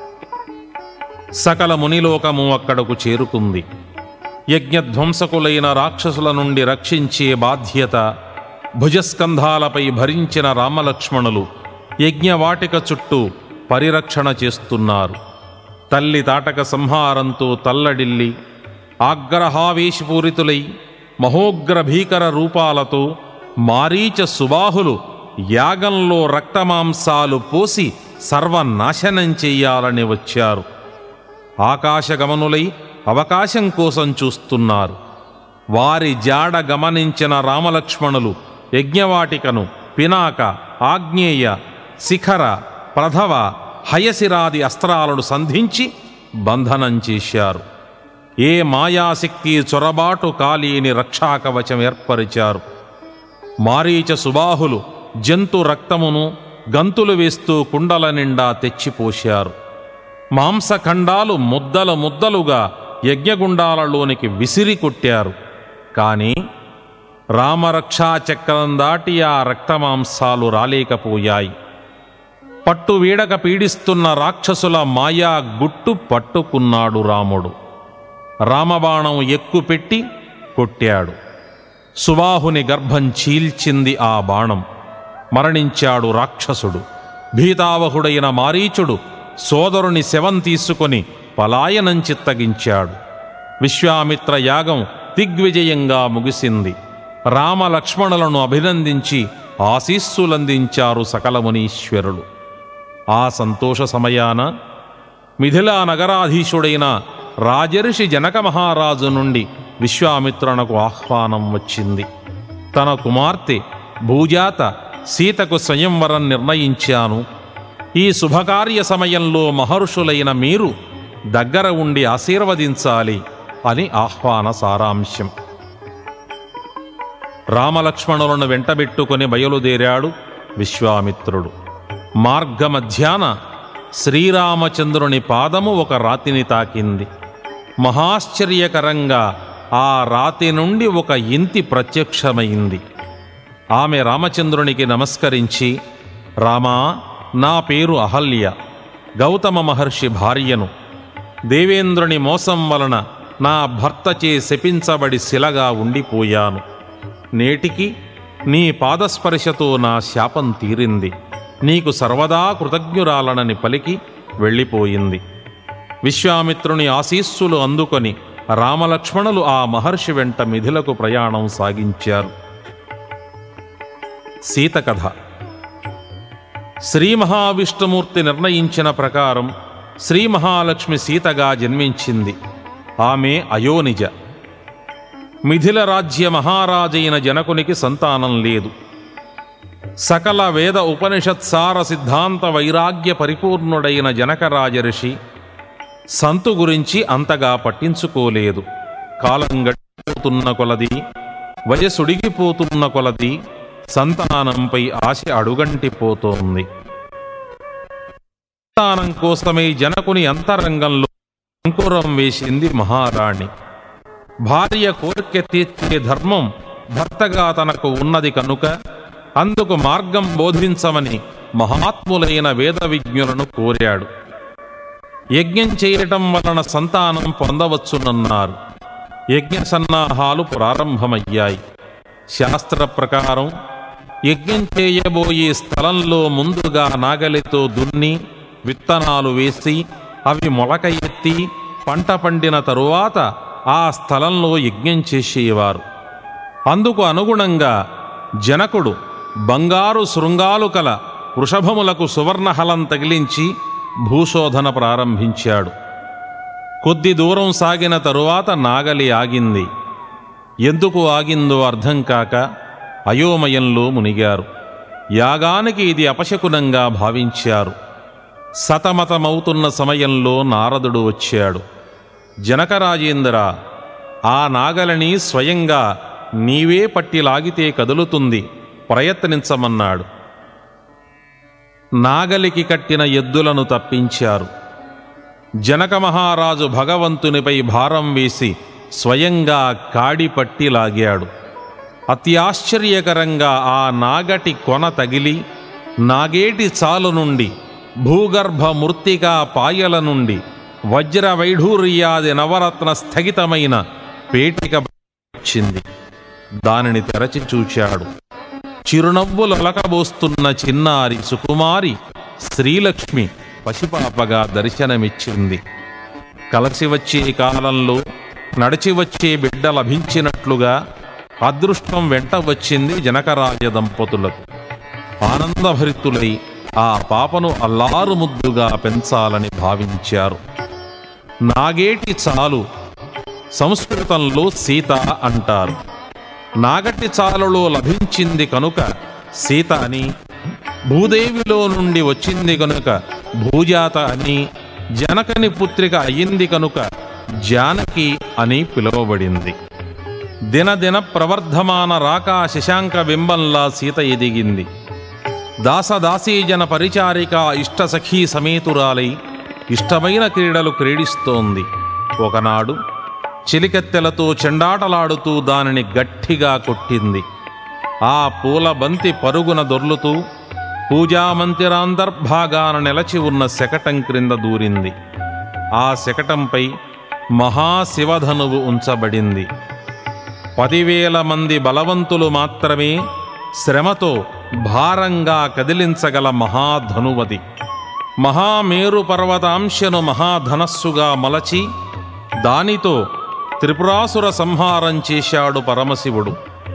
సకల మునిలోకము అక్కడకు చేరుకుంది యజ్ఞధ్వంసకులైన రాక్షసుల నుండి రక్షించే బాధ్యత భుజస్కంధాలపై భరించిన రామలక్ష్మణులు యజ్ఞవాటిక చుట్టూ పరిరక్షణ చేస్తున్నారు తల్లి తాటక సంహారంతో తల్లడిల్లి ఆగ్రహావేశపూరితులై మహోగ్ర భీకర రూపాలతో మారీచ సుబాహులు యాగంలో రక్తమాంసాలు పోసి సర్వనాశనం చెయ్యాలని వచ్చారు ఆకాశగమనులై అవకాశం కోసం చూస్తున్నారు వారి జాడ గమనించిన రామలక్ష్మణులు యజ్ఞవాటికను పినాక ఆగ్నేయ శిఖర ప్రధవ హయసిరాది అస్త్రాలను సంధించి బంధనం చేశారు ఏ మాయాశక్తి చొరబాటు కాలేని రక్షాకవచం ఏర్పరిచారు మారీచ సుబాహులు జంతు రక్తమును గంతులు వేస్తూ కుండల నిండా తెచ్చిపోశారు మాంసఖండాలు ముద్దలు ముద్దలుగా యజ్ఞగుండాలలోనికి విసిరి కొట్టారు కానీ రామరక్షా చక్రం దాటి ఆ రక్తమాంసాలు రాలేకపోయాయి పట్టు వీడక పీడిస్తున్న రాక్షసుల మాయా గుట్టు పట్టుకున్నాడు రాముడు రామబాణం ఎక్కుపెట్టి కొట్టాడు సుబాహుని గర్భం చీల్చింది ఆ బాణం మరణించాడు రాక్షసుడు భీతావహుడైన మారీచుడు సోదరుని శవం తీసుకొని పలాయనం చిత్తగించాడు విశ్వామిత్ర యాగం దిగ్విజయంగా ముగిసింది రామలక్ష్మణులను అభినందించి ఆశీస్సులందించారు సకల మునీశ్వరులు ఆ సంతోష సమయాన మిథిలా నగరాధీశుడైన రాజర్షి జనక మహారాజు నుండి విశ్వామిత్రునకు ఆహ్వానం వచ్చింది తన కుమార్తె భూజాత సీతకు స్వయంవరం నిర్ణయించాను ఈ శుభకార్య సమయంలో మహర్షులైన మీరు దగ్గర ఉండి ఆశీర్వదించాలి అని ఆహ్వాన సారాంశం రామలక్ష్మణులను వెంటబెట్టుకొని బయలుదేరాడు విశ్వామిత్రుడు మార్గమధ్యాన శ్రీరామచంద్రుని పాదము ఒక రాతిని తాకింది మహాశ్చర్యకరంగా ఆ రాతి నుండి ఒక ఇంతి ప్రత్యక్షమైంది ఆమె రామచంద్రునికి నమస్కరించి రామా నా పేరు అహల్య గౌతమ మహర్షి భార్యను దేవేంద్రుని మోసం వలన నా భర్తచే శపించబడి శిలగా ఉండిపోయాను నేటికి నీ పాదస్పర్శతో నా శాపం తీరింది నీకు సర్వదా కృతజ్ఞురాలనని పలికి వెళ్ళిపోయింది విశ్వామిత్రుని ఆశీస్సులు అందుకొని రామలక్ష్మణులు ఆ మహర్షి వెంట మిథిలకు ప్రయాణం సాగించారు సీత కథ శ్రీ మహావిష్ణుమూర్తి నిర్ణయించిన ప్రకారం శ్రీ మహాలక్ష్మి సీతగా జన్మించింది ఆమె అయోనిజ మిథిల రాజ్య మహారాజైన జనకునికి సంతానం లేదు సకల వేద ఉపనిషత్సార సిద్ధాంత వైరాగ్య పరిపూర్ణుడైన జనక రాజర్షి సంతు గురించి అంతగా పట్టించుకోలేదు కాలం గడిపోతున్న కొలది వయసుడిగిపోతున్న కొలది సంతానంపై ఆశ అడుగంటిపోతోంది సంతానం కోసమై జనకుని అంతరంగంలో అంకురం వేసింది మహారాణి భార్య కోరిక తీర్చే ధర్మం భర్తగా తనకు ఉన్నది కనుక అందుకు మార్గం బోధించమని మహాత్ములైన వేద విజ్ఞులను కోరాడు యజ్ఞం చేయటం వలన సంతానం పొందవచ్చునన్నారు యజ్ఞ సన్నాహాలు ప్రారంభమయ్యాయి శాస్త్ర ప్రకారం యజ్ఞం చేయబోయే స్థలంలో ముందుగా నాగలితో దున్ని విత్తనాలు వేసి అవి మొలక ఎత్తి పంట పండిన తరువాత ఆ స్థలంలో యజ్ఞం చేసేవారు అందుకు అనుగుణంగా జనకుడు బంగారు శృంగాలు కల వృషభములకు సువర్ణహలం తగిలించి భూశోధన ప్రారంభించాడు కొద్ది దూరం సాగిన తరువాత నాగలి ఆగింది ఎందుకు ఆగిందో అర్థం కాక అయోమయంలో మునిగారు యాగానికి ఇది అపశకునంగా భావించారు సతమతమవుతున్న సమయంలో నారదుడు వచ్చాడు జనకరాజేంద్ర ఆ నాగలని స్వయంగా నీవే పట్టి లాగితే కదులుతుంది ప్రయత్నించమన్నాడు నాగలికి కట్టిన ఎద్దులను తప్పించారు జనక మహారాజు భగవంతునిపై భారం వేసి స్వయంగా కాడి పట్టి లాగాడు అత్యాశ్చర్యకరంగా ఆ నాగటి కొన తగిలి నాగేటి చాలు నుండి భూగర్భ మృత్తికా పాయల నుండి వజ్ర వైఢూర్యాది నవరత్న స్థగితమైన పేటిక వచ్చింది దానిని తెరచి చూచాడు చిరునవ్వులొలకబోస్తున్న చిన్నారి సుకుమారి శ్రీలక్ష్మి పసిపాపగా దర్శనమిచ్చింది కలసి వచ్చే కాలంలో నడిచి వచ్చే బిడ్డ లభించినట్లుగా అదృష్టం వెంట వచ్చింది జనకరాజ దంపతులకు ఆనందభరితులై ఆ పాపను అల్లారు ముద్దుగా పెంచాలని భావించారు నాగేటి చాలు సంస్కృతంలో సీత అంటారు నాగటి చాలులో లభించింది కనుక సీత అని భూదేవిలో నుండి వచ్చింది కనుక భూజాత అని జనకని పుత్రిక అయింది కనుక జానకి అని పిలువబడింది దినదిన ప్రవర్ధమాన రాకా శశాంక బింబంలా సీత ఎదిగింది దాసదాసీజన పరిచారిక ఇష్ట సఖీ సమేతురాలై ఇష్టమైన క్రీడలు క్రీడిస్తోంది ఒకనాడు చిలికెత్తెలతో చెండాటలాడుతూ దానిని గట్టిగా కొట్టింది ఆ పూల బంతి పరుగున దొర్లుతూ పూజామందిరాంతర్భాగాన నిలచి ఉన్న శకటం క్రింద దూరింది ఆ శకటంపై మహాశివధనువు ఉంచబడింది పదివేల మంది బలవంతులు మాత్రమే శ్రమతో భారంగా కదిలించగల మహాధనువది మహామేరు పర్వతాంశను మహాధనస్సుగా మలచి దానితో త్రిపురాసుర సంహారం చేశాడు పరమశివుడు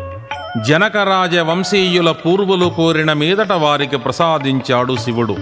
జనకరాజ వంశీయుల పూర్వులు కోరిన మీదట వారికి ప్రసాదించాడు శివుడు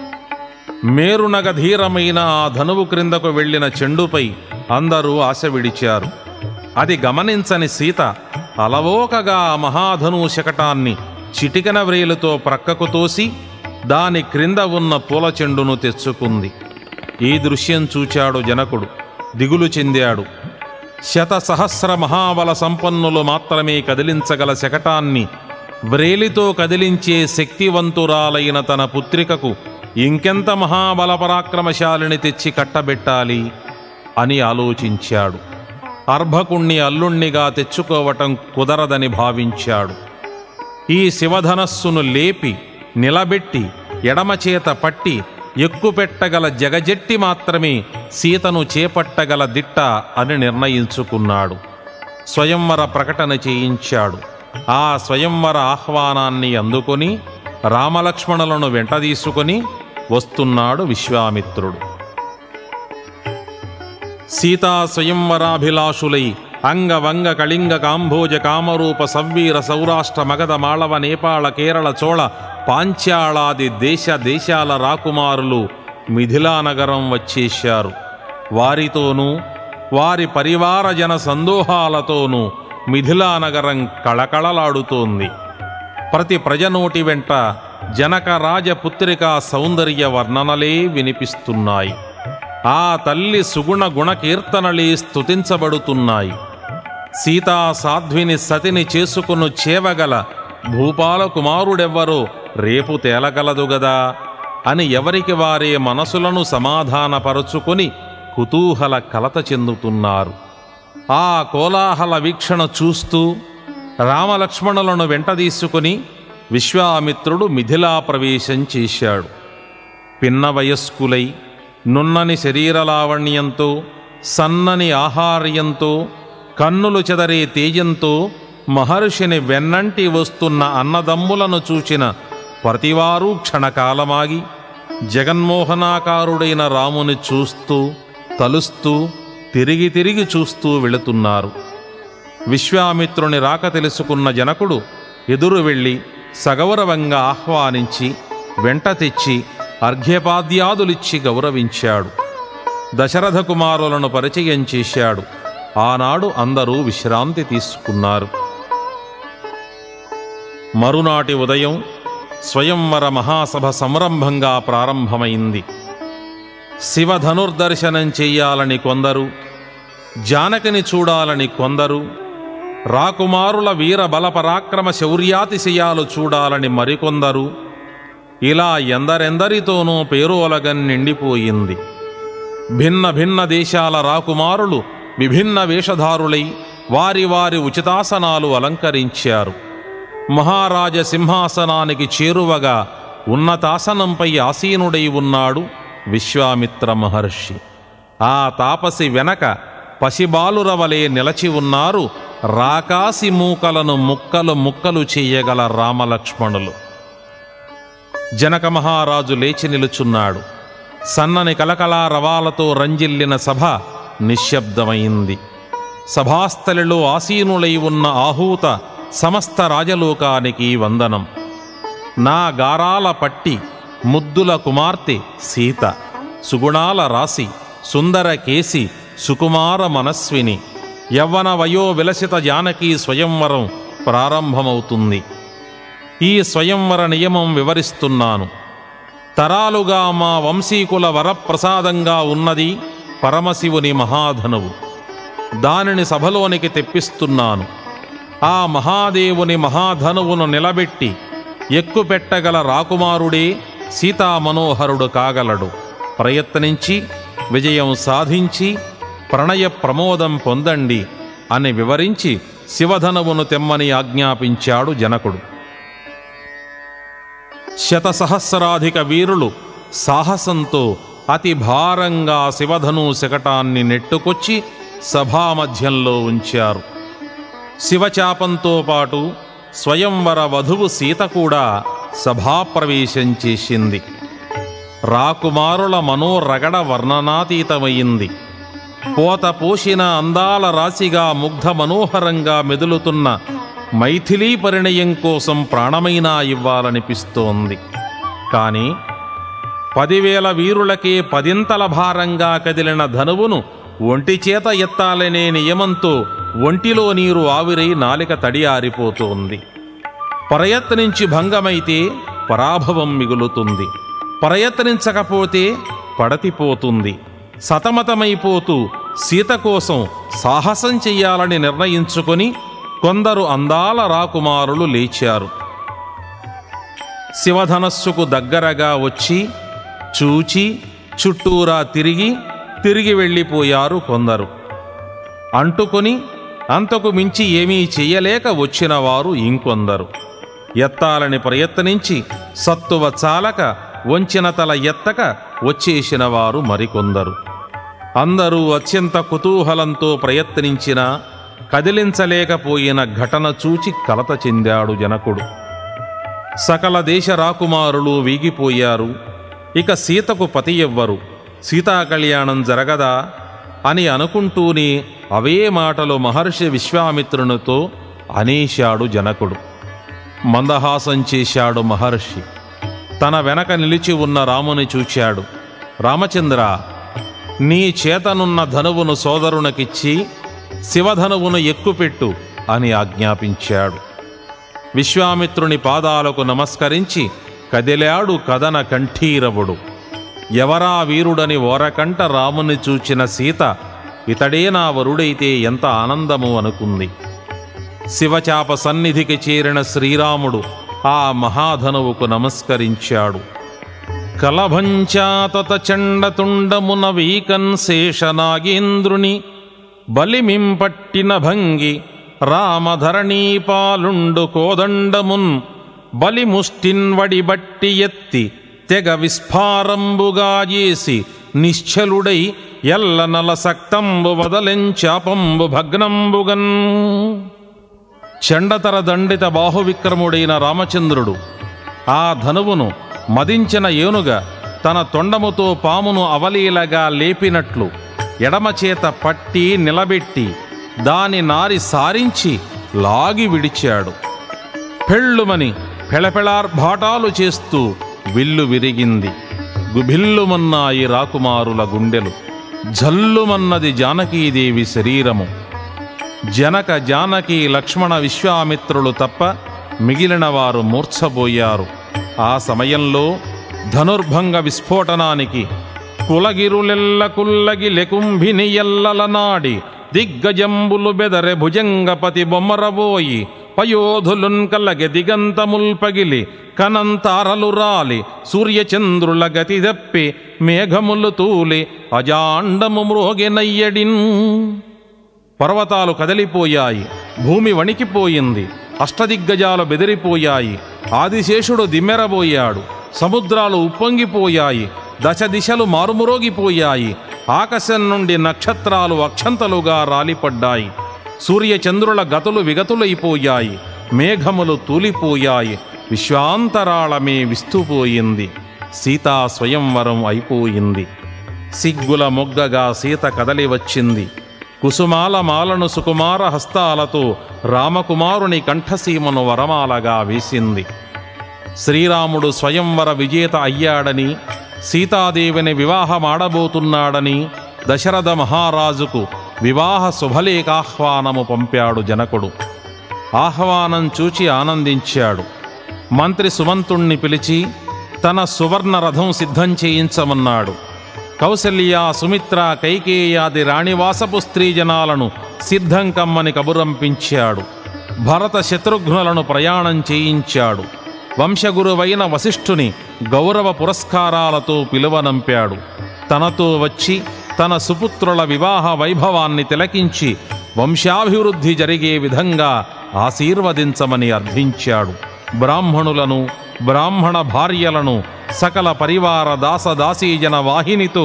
మేరునగధీరమైన ఆ ధనువు క్రిందకు వెళ్ళిన చెండుపై అందరూ ఆశ విడిచారు అది గమనించని సీత అలవోకగా ఆ మహాధను శకటాన్ని చిటికన వ్రేలుతో ప్రక్కకు తోసి దాని క్రింద ఉన్న పూల చెండును తెచ్చుకుంది ఈ దృశ్యం చూచాడు జనకుడు దిగులు చెందాడు శత సహస్ర మహాబల సంపన్నులు మాత్రమే కదిలించగల శకటాన్ని వ్రేలితో కదిలించే శక్తివంతురాలైన తన పుత్రికకు ఇంకెంత మహాబల పరాక్రమశాలిని తెచ్చి కట్టబెట్టాలి అని ఆలోచించాడు అర్భకుణ్ణి అల్లుణ్ణిగా తెచ్చుకోవటం కుదరదని భావించాడు ఈ శివధనస్సును లేపి నిలబెట్టి ఎడమచేత పట్టి ఎక్కుపెట్టగల జగజెట్టి మాత్రమే సీతను చేపట్టగల దిట్ట అని నిర్ణయించుకున్నాడు స్వయంవర ప్రకటన చేయించాడు ఆ స్వయంవర ఆహ్వానాన్ని అందుకొని రామలక్ష్మణులను వెంటదీసుకొని వస్తున్నాడు విశ్వామిత్రుడు సీతా స్వయంవరాభిలాషులై అంగవంగ కళింగ కాంభోజ కామరూప సవ్వీర సౌరాష్ట్ర మగధ మాళవ నేపాళ కేరళ చోళ పాంచాళాది దేశ దేశాల రాకుమారులు మిథిలా నగరం వచ్చేశారు వారితోనూ వారి పరివార జన సందోహాలతోనూ మిథిలా నగరం కళకళలాడుతోంది ప్రతి ప్రజనోటి వెంట జనక రాజపుత్రిక సౌందర్య వర్ణనలే వినిపిస్తున్నాయి ఆ తల్లి సుగుణ గుణ కీర్తనలే స్తుతించబడుతున్నాయి సీతా సాధ్విని సతిని చేసుకును చేవగల భూపాల కుమారుడెవ్వరో రేపు తేలగలదు గదా అని ఎవరికి వారే మనసులను సమాధానపరుచుకొని కుతూహల కలత చెందుతున్నారు ఆ కోలాహల వీక్షణ చూస్తూ రామలక్ష్మణులను వెంటదీసుకుని విశ్వామిత్రుడు మిథిలా ప్రవేశం చేశాడు పిన్న వయస్కులై నున్నని శరీర లావణ్యంతో సన్నని ఆహార్యంతో కన్నులు చెదరే తేజంతో మహర్షిని వెన్నంటి వస్తున్న అన్నదమ్ములను చూచిన ప్రతివారు క్షణకాలమాగి జగన్మోహనాకారుడైన రాముని చూస్తూ తలుస్తూ తిరిగి తిరిగి చూస్తూ వెళుతున్నారు విశ్వామిత్రుని రాక తెలుసుకున్న జనకుడు ఎదురు వెళ్ళి సగౌరవంగా ఆహ్వానించి వెంట తెచ్చి అర్ఘ్యపాద్యాదులిచ్చి గౌరవించాడు దశరథ కుమారులను పరిచయం చేశాడు ఆనాడు అందరూ విశ్రాంతి తీసుకున్నారు మరునాటి ఉదయం స్వయంవర మహాసభ సంరంభంగా ప్రారంభమైంది శివ ధనుర్దర్శనం చెయ్యాలని కొందరు జానకిని చూడాలని కొందరు రాకుమారుల వీర బల పరాక్రమ శౌర్యాతిశయాలు చూడాలని మరికొందరు ఇలా ఎందరెందరితోనూ పేరోలగన్ నిండిపోయింది భిన్న భిన్న దేశాల రాకుమారులు విభిన్న వేషధారులై వారి వారి ఉచితాసనాలు అలంకరించారు మహారాజ సింహాసనానికి చేరువగా ఉన్నతాసనంపై ఆసీనుడై ఉన్నాడు విశ్వామిత్ర మహర్షి ఆ తాపసి వెనక పసిబాలురవలే నిలచి ఉన్నారు రాకాసి మూకలను ముక్కలు ముక్కలు చేయగల రామలక్ష్మణులు జనక మహారాజు లేచి నిలుచున్నాడు సన్నని కలకలా రవాలతో రంజిల్లిన సభ నిశ్శబ్దమైంది సభాస్థలిలో ఆసీనులై ఉన్న ఆహూత సమస్త రాజలోకానికి వందనం నా గారాల పట్టి ముద్దుల కుమార్తె సీత సుగుణాల రాశి సుందర కేసి సుకుమార మనస్విని యవ్వన వయో విలసిత జానకి స్వయంవరం ప్రారంభమవుతుంది ఈ స్వయంవర నియమం వివరిస్తున్నాను తరాలుగా మా వంశీకుల వరప్రసాదంగా ఉన్నది పరమశివుని మహాధనువు దానిని సభలోనికి తెప్పిస్తున్నాను ఆ మహాదేవుని మహాధనువును నిలబెట్టి ఎక్కుపెట్టగల రాకుమారుడే సీతామనోహరుడు కాగలడు ప్రయత్నించి విజయం సాధించి ప్రణయ ప్రమోదం పొందండి అని వివరించి శివధనువును తెమ్మని ఆజ్ఞాపించాడు జనకుడు శతసహస్రాధిక వీరులు సాహసంతో అతి భారంగా శివధను శకటాన్ని నెట్టుకొచ్చి సభామధ్యంలో ఉంచారు శివచాపంతో పాటు స్వయంవర వధువు సీత కూడా సభాప్రవేశం చేసింది రాకుమారుల మనోరగడ వర్ణనాతీతమైంది పోత పోసిన అందాల రాశిగా ముగ్ధ మనోహరంగా మెదులుతున్న మైథిలీ పరిణయం కోసం ప్రాణమైనా ఇవ్వాలనిపిస్తోంది కానీ పదివేల వీరులకే పదింతల భారంగా కదిలిన ధనువును ఒంటి చేత ఎత్తాలనే నియమంతో ఒంటిలో నీరు ఆవిరై నాలిక తడి ఆరిపోతోంది ప్రయత్నించి భంగమైతే పరాభవం మిగులుతుంది ప్రయత్నించకపోతే పడతిపోతుంది సతమతమైపోతూ సీత కోసం సాహసం చెయ్యాలని నిర్ణయించుకొని కొందరు అందాల రాకుమారులు లేచారు శివధనస్సుకు దగ్గరగా వచ్చి చూచి చుట్టూరా తిరిగి తిరిగి వెళ్ళిపోయారు కొందరు అంటుకొని అంతకు మించి ఏమీ చెయ్యలేక వచ్చిన వారు ఇంకొందరు ఎత్తాలని ప్రయత్నించి సత్తువ చాలక వంచిన తల ఎత్తక వచ్చేసిన వారు మరికొందరు అందరూ అత్యంత కుతూహలంతో ప్రయత్నించినా కదిలించలేకపోయిన ఘటన చూచి కలత చెందాడు జనకుడు సకల దేశ రాకుమారులు వీగిపోయారు ఇక సీతకు పతి ఎవ్వరు సీతా కళ్యాణం జరగదా అని అనుకుంటూనే అవే మాటలు మహర్షి విశ్వామిత్రునితో అనేశాడు జనకుడు మందహాసం చేశాడు మహర్షి తన వెనక నిలిచి ఉన్న రాముని చూచాడు రామచంద్ర నీ చేతనున్న ధనువును సోదరునికిచ్చి శివధనువును ఎక్కుపెట్టు అని ఆజ్ఞాపించాడు విశ్వామిత్రుని పాదాలకు నమస్కరించి కదిలాడు కదన కంఠీరవుడు ఎవరా వీరుడని ఓరకంట రాముని చూచిన సీత ఇతడే నా వరుడైతే ఎంత ఆనందము అనుకుంది శివచాప సన్నిధికి చేరిన శ్రీరాముడు ఆ మహాధనువుకు నమస్కరించాడు కలభంచాతత చండతుండమున వీకన్ శేషనాగేంద్రుని బలిమింపట్టిన భంగి రామధరణీపాలుండు కోదండమున్ బలిముష్టిన్వడి బట్టి ఎత్తి తెగ విస్ఫారంబుగా చేసి నిశ్చలుడై ఎల్ల నల సక్తంబు వదలెంచాపంబు భగ్నంబుగన్ చండతర దండిత బాహువిక్రముడైన రామచంద్రుడు ఆ ధనువును మదించిన ఏనుగ తన తొండముతో పామును అవలీలగా లేపినట్లు ఎడమచేత పట్టి నిలబెట్టి దాని నారి సారించి లాగి విడిచాడు పెళ్ళుమని పెళపెళార్భాటాలు చేస్తూ విల్లు విరిగింది గుభిల్లుమన్నాయి రాకుమారుల గుండెలు జల్లుమన్నది జానకీదేవి శరీరము జనక జానకి లక్ష్మణ విశ్వామిత్రులు తప్ప మిగిలిన వారు మూర్ఛబోయారు ఆ సమయంలో ధనుర్భంగ విస్ఫోటనానికి కులగిరులెల్ల కుల్లగి లెకుంభిని ఎల్లల నాడి దిగ్గజంబులు బెదరె భుజంగపతి బొమ్మరబోయి పయోధులున్ కల్లగె దిగంతముల్ పగిలి కనంతారలు రాలి సూర్యచంద్రుల గతి దప్పి మేఘములు తూలి అజాండము మ్రోగెనయ్యడిన్ పర్వతాలు కదలిపోయాయి భూమి వణికిపోయింది అష్టదిగ్గజాలు బెదిరిపోయాయి ఆదిశేషుడు దిమ్మెరబోయాడు సముద్రాలు ఉప్పొంగిపోయాయి దశ దిశలు మారుమురోగిపోయాయి ఆకాశం నుండి నక్షత్రాలు అక్షంతలుగా రాలిపడ్డాయి సూర్యచంద్రుల గతులు విగతులైపోయాయి మేఘములు తూలిపోయాయి విశ్వాంతరాళమే విస్తుపోయింది సీతా స్వయంవరం అయిపోయింది సిగ్గుల మొగ్గగా సీత కదలి వచ్చింది కుసుమాల మాలను సుకుమార హస్తాలతో రామకుమారుని కంఠసీమను వరమాలగా వేసింది శ్రీరాముడు స్వయంవర విజేత అయ్యాడని సీతాదేవిని వివాహమాడబోతున్నాడని దశరథ మహారాజుకు వివాహ శుభలేఖాహ్వానము పంపాడు జనకుడు ఆహ్వానం చూచి ఆనందించాడు మంత్రి సుమంతుణ్ణి పిలిచి తన సువర్ణ రథం సిద్ధం చేయించమన్నాడు కౌసల్య సుమిత్ర కైకేయాది రాణివాసపు స్త్రీ జనాలను సిద్ధం కమ్మని కబురంపించాడు భరత శత్రుఘ్నులను ప్రయాణం చేయించాడు వంశగురువైన వశిష్ఠుని గౌరవ పురస్కారాలతో పిలువనంపాడు తనతో వచ్చి తన సుపుత్రుల వివాహ వైభవాన్ని తిలకించి వంశాభివృద్ధి జరిగే విధంగా ఆశీర్వదించమని అర్థించాడు బ్రాహ్మణులను బ్రాహ్మణ భార్యలను సకల పరివార దాసదాసీజన వాహినితో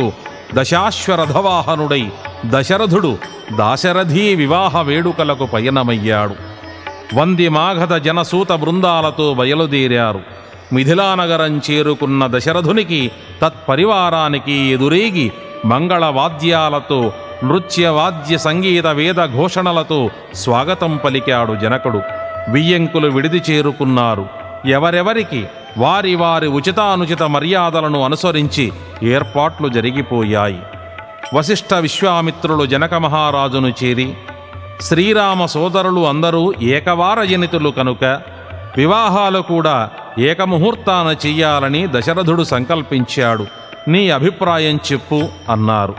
దశాశ్వరథవాహనుడై దశరథుడు దాశరథీ వివాహ వేడుకలకు పయనమయ్యాడు వంది మాఘద జనసూత బృందాలతో బయలుదేరారు మిథిలానగరం చేరుకున్న దశరథునికి తత్పరివారానికి ఎదురేగి మంగళ వాద్యాలతో నృత్య వాద్య సంగీత వేద ఘోషణలతో స్వాగతం పలికాడు జనకుడు బియ్యంకులు విడిది చేరుకున్నారు ఎవరెవరికి వారి వారి ఉచితానుచిత మర్యాదలను అనుసరించి ఏర్పాట్లు జరిగిపోయాయి వశిష్ఠ విశ్వామిత్రులు జనక మహారాజును చేరి శ్రీరామ సోదరులు అందరూ ఏకవార జనితులు కనుక వివాహాలు కూడా ఏకముహూర్తాన చెయ్యాలని దశరథుడు సంకల్పించాడు నీ అభిప్రాయం చెప్పు అన్నారు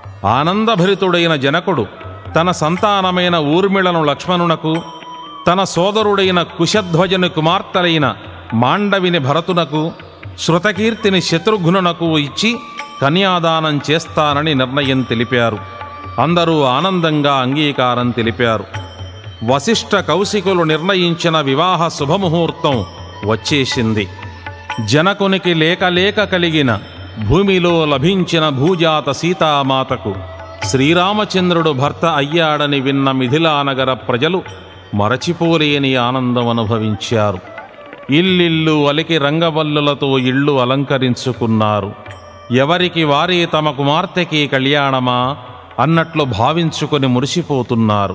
ఆనందభరితుడైన జనకుడు తన సంతానమైన ఊర్మిళను లక్ష్మణునకు తన సోదరుడైన కుశధ్వజని కుమార్తెలైన మాండవిని భరతునకు శృతకీర్తిని శత్రుఘ్నునకు ఇచ్చి కన్యాదానం చేస్తానని నిర్ణయం తెలిపారు అందరూ ఆనందంగా అంగీకారం తెలిపారు వశిష్ఠ కౌశికులు నిర్ణయించిన వివాహ శుభముహూర్తం వచ్చేసింది జనకునికి లేక లేక కలిగిన భూమిలో లభించిన భూజాత సీతామాతకు శ్రీరామచంద్రుడు భర్త అయ్యాడని విన్న మిథిలానగర ప్రజలు మరచిపోలేని ఆనందం అనుభవించారు ఇల్లిల్లు అలికి రంగవల్లులతో ఇళ్ళు అలంకరించుకున్నారు ఎవరికి వారే తమ కుమార్తెకి కళ్యాణమా అన్నట్లు భావించుకొని మురిసిపోతున్నారు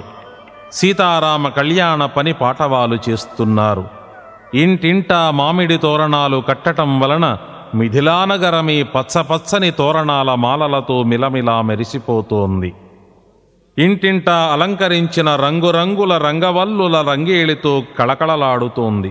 సీతారామ కళ్యాణ పని పాటవాలు చేస్తున్నారు ఇంటింటా మామిడి తోరణాలు కట్టటం వలన మిథిలానగరమే పచ్చపచ్చని తోరణాల మాలలతో మిలమిలా మెరిసిపోతోంది ఇంటింటా అలంకరించిన రంగురంగుల రంగవల్లుల రంగేళితో కళకళలాడుతోంది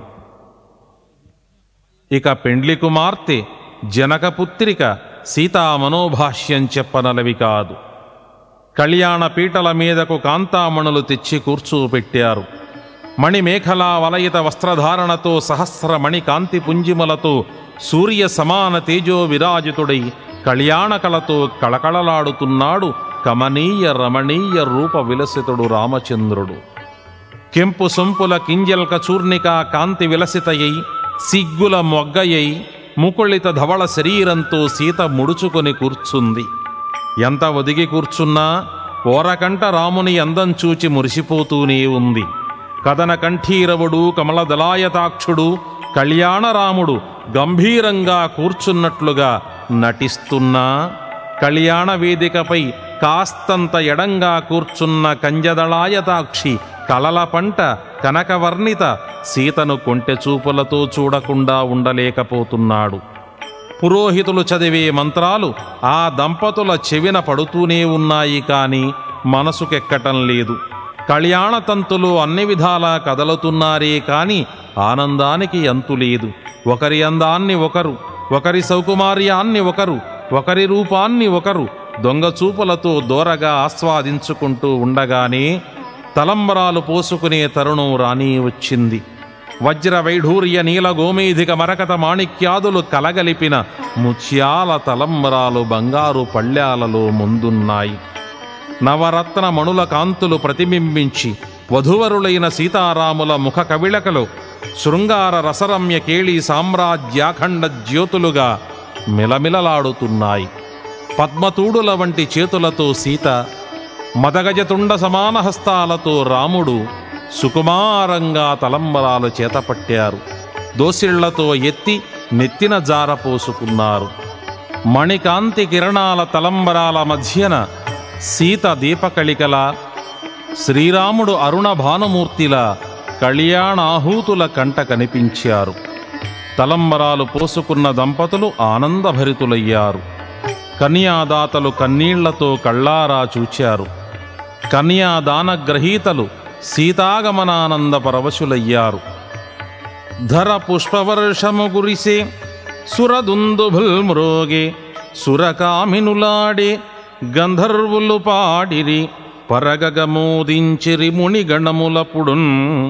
ఇక పెండ్లి కుమార్తె జనకపుత్రిక సీతా మనోభాష్యం చెప్పనలవి కాదు కళ్యాణ పీటల మీదకు కాంతామణులు తెచ్చి కూర్చోపెట్టారు మణిమేఖలా వలయిత వస్త్రధారణతో సహస్రమణి కాంతి పుంజిమలతో సూర్య సమాన తేజో విరాజితుడై కళ్యాణకలతో కళకళలాడుతున్నాడు కమనీయ రమణీయ రూప విలసితుడు రామచంద్రుడు కెంపు సొంపుల కింజల్క చూర్ణిక కాంతి విలసితయై సిగ్గుల మొగ్గయై ముకుళిత ధవళ శరీరంతో సీత ముడుచుకొని కూర్చుంది ఎంత ఒదిగి కూర్చున్నా ఓరకంట రాముని అందం చూచి మురిసిపోతూనే ఉంది కథన కంఠీరవుడు కమలదలాయతాక్షుడు కళ్యాణరాముడు గంభీరంగా కూర్చున్నట్లుగా నటిస్తున్నా కళ్యాణ వేదికపై కాస్తంత ఎడంగా కూర్చున్న కంజదళాయతాక్షి కలల పంట కనకవర్ణిత సీతను కొంటె చూపులతో చూడకుండా ఉండలేకపోతున్నాడు పురోహితులు చదివే మంత్రాలు ఆ దంపతుల చెవిన పడుతూనే ఉన్నాయి కాని మనసుకెక్కటం లేదు కళ్యాణ తంతులు అన్ని విధాలా కదలుతున్నారే కాని ఆనందానికి అంతు లేదు ఒకరి అందాన్ని ఒకరు ఒకరి సౌకుమార్యాన్ని ఒకరు ఒకరి రూపాన్ని ఒకరు దొంగ చూపులతో దూరగా ఆస్వాదించుకుంటూ ఉండగానే తలంబరాలు పోసుకునే తరుణం రాని వచ్చింది వజ్ర వైఢూర్య నీల గోమేధిక మరకత మాణిక్యాదులు కలగలిపిన ముత్యాల తలంబరాలు బంగారు పళ్ళ్యాలలో ముందున్నాయి నవరత్న మణుల కాంతులు ప్రతిబింబించి వధువరులైన సీతారాముల ముఖ కవిళకలు శృంగార రసరమ్య కేళి సామ్రాజ్యాఖండ జ్యోతులుగా మిలమిలలాడుతున్నాయి పద్మతూడుల వంటి చేతులతో సీత మదగజతుండ సమాన హస్తాలతో రాముడు సుకుమారంగా తలంబరాలు చేతపట్టారు దోసిళ్లతో ఎత్తి నెత్తిన జార పోసుకున్నారు మణికాంతి కిరణాల తలంబరాల మధ్యన సీత దీపకళికల శ్రీరాముడు అరుణ భానుమూర్తిలా కళ్యాణాహూతుల కంట కనిపించారు తలంబరాలు పోసుకున్న దంపతులు ఆనందభరితులయ్యారు కన్యాదాతలు కన్నీళ్లతో కళ్ళారా చూచారు కన్యాదానగ్రహీతలు సీతాగమనానంద పరవశులయ్యారు ధర పుష్పవర్షము గురిసే సురదుందుభుల్ మ్రోగే సురకామినులాడే గంధర్వులు పాడిరి పరగగమోదించిరి మునిగణములపుడున్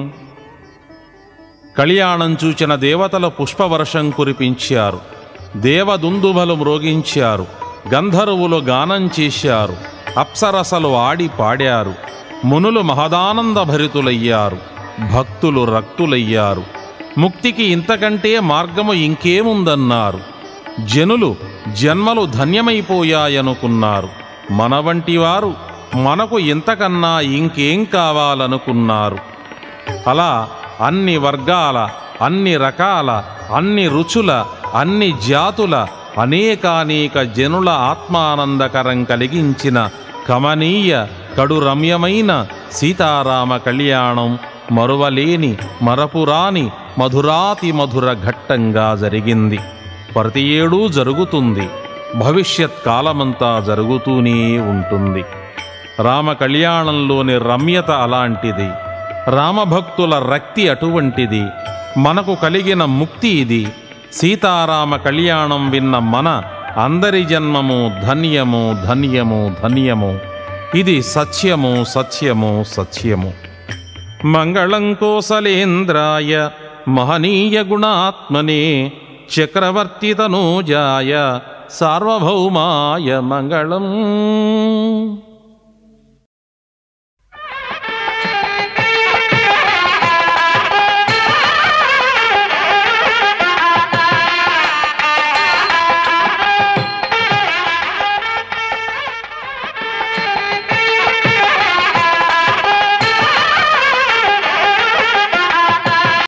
కళ్యాణం చూచిన దేవతల పుష్పవర్షం కురిపించారు దేవదుందుభలు మ్రోగించారు గంధర్వులు గానం చేశారు అప్సరసలు ఆడి పాడారు మునులు మహదానంద భరితులయ్యారు భక్తులు రక్తులయ్యారు ముక్తికి ఇంతకంటే మార్గము ఇంకేముందన్నారు జనులు జన్మలు ధన్యమైపోయాయనుకున్నారు మన వంటి వారు మనకు ఇంతకన్నా ఇంకేం కావాలనుకున్నారు అలా అన్ని వర్గాల అన్ని రకాల అన్ని రుచుల అన్ని జాతుల అనేకానేక జనుల ఆత్మానందకరం కలిగించిన కమనీయ కడు రమ్యమైన సీతారామ కళ్యాణం మరువలేని మరపురాని మధురాతి మధుర ఘట్టంగా జరిగింది ప్రతి ఏడూ జరుగుతుంది భవిష్యత్ కాలమంతా జరుగుతూనే ఉంటుంది రామ కళ్యాణంలోని రమ్యత అలాంటిది రామభక్తుల రక్తి అటువంటిది మనకు కలిగిన ముక్తి ఇది సీతారామ కళ్యాణం విన్న మన అందరి జన్మము ధన్యము ధన్యము ధన్యము ఇది సత్యము సత్యము సత్యము మంగళం కోసలేంద్రాయ మహనీయ గుణాత్మనే చక్రవర్తి తనూజాయ సార్వభౌమాయ మంగళం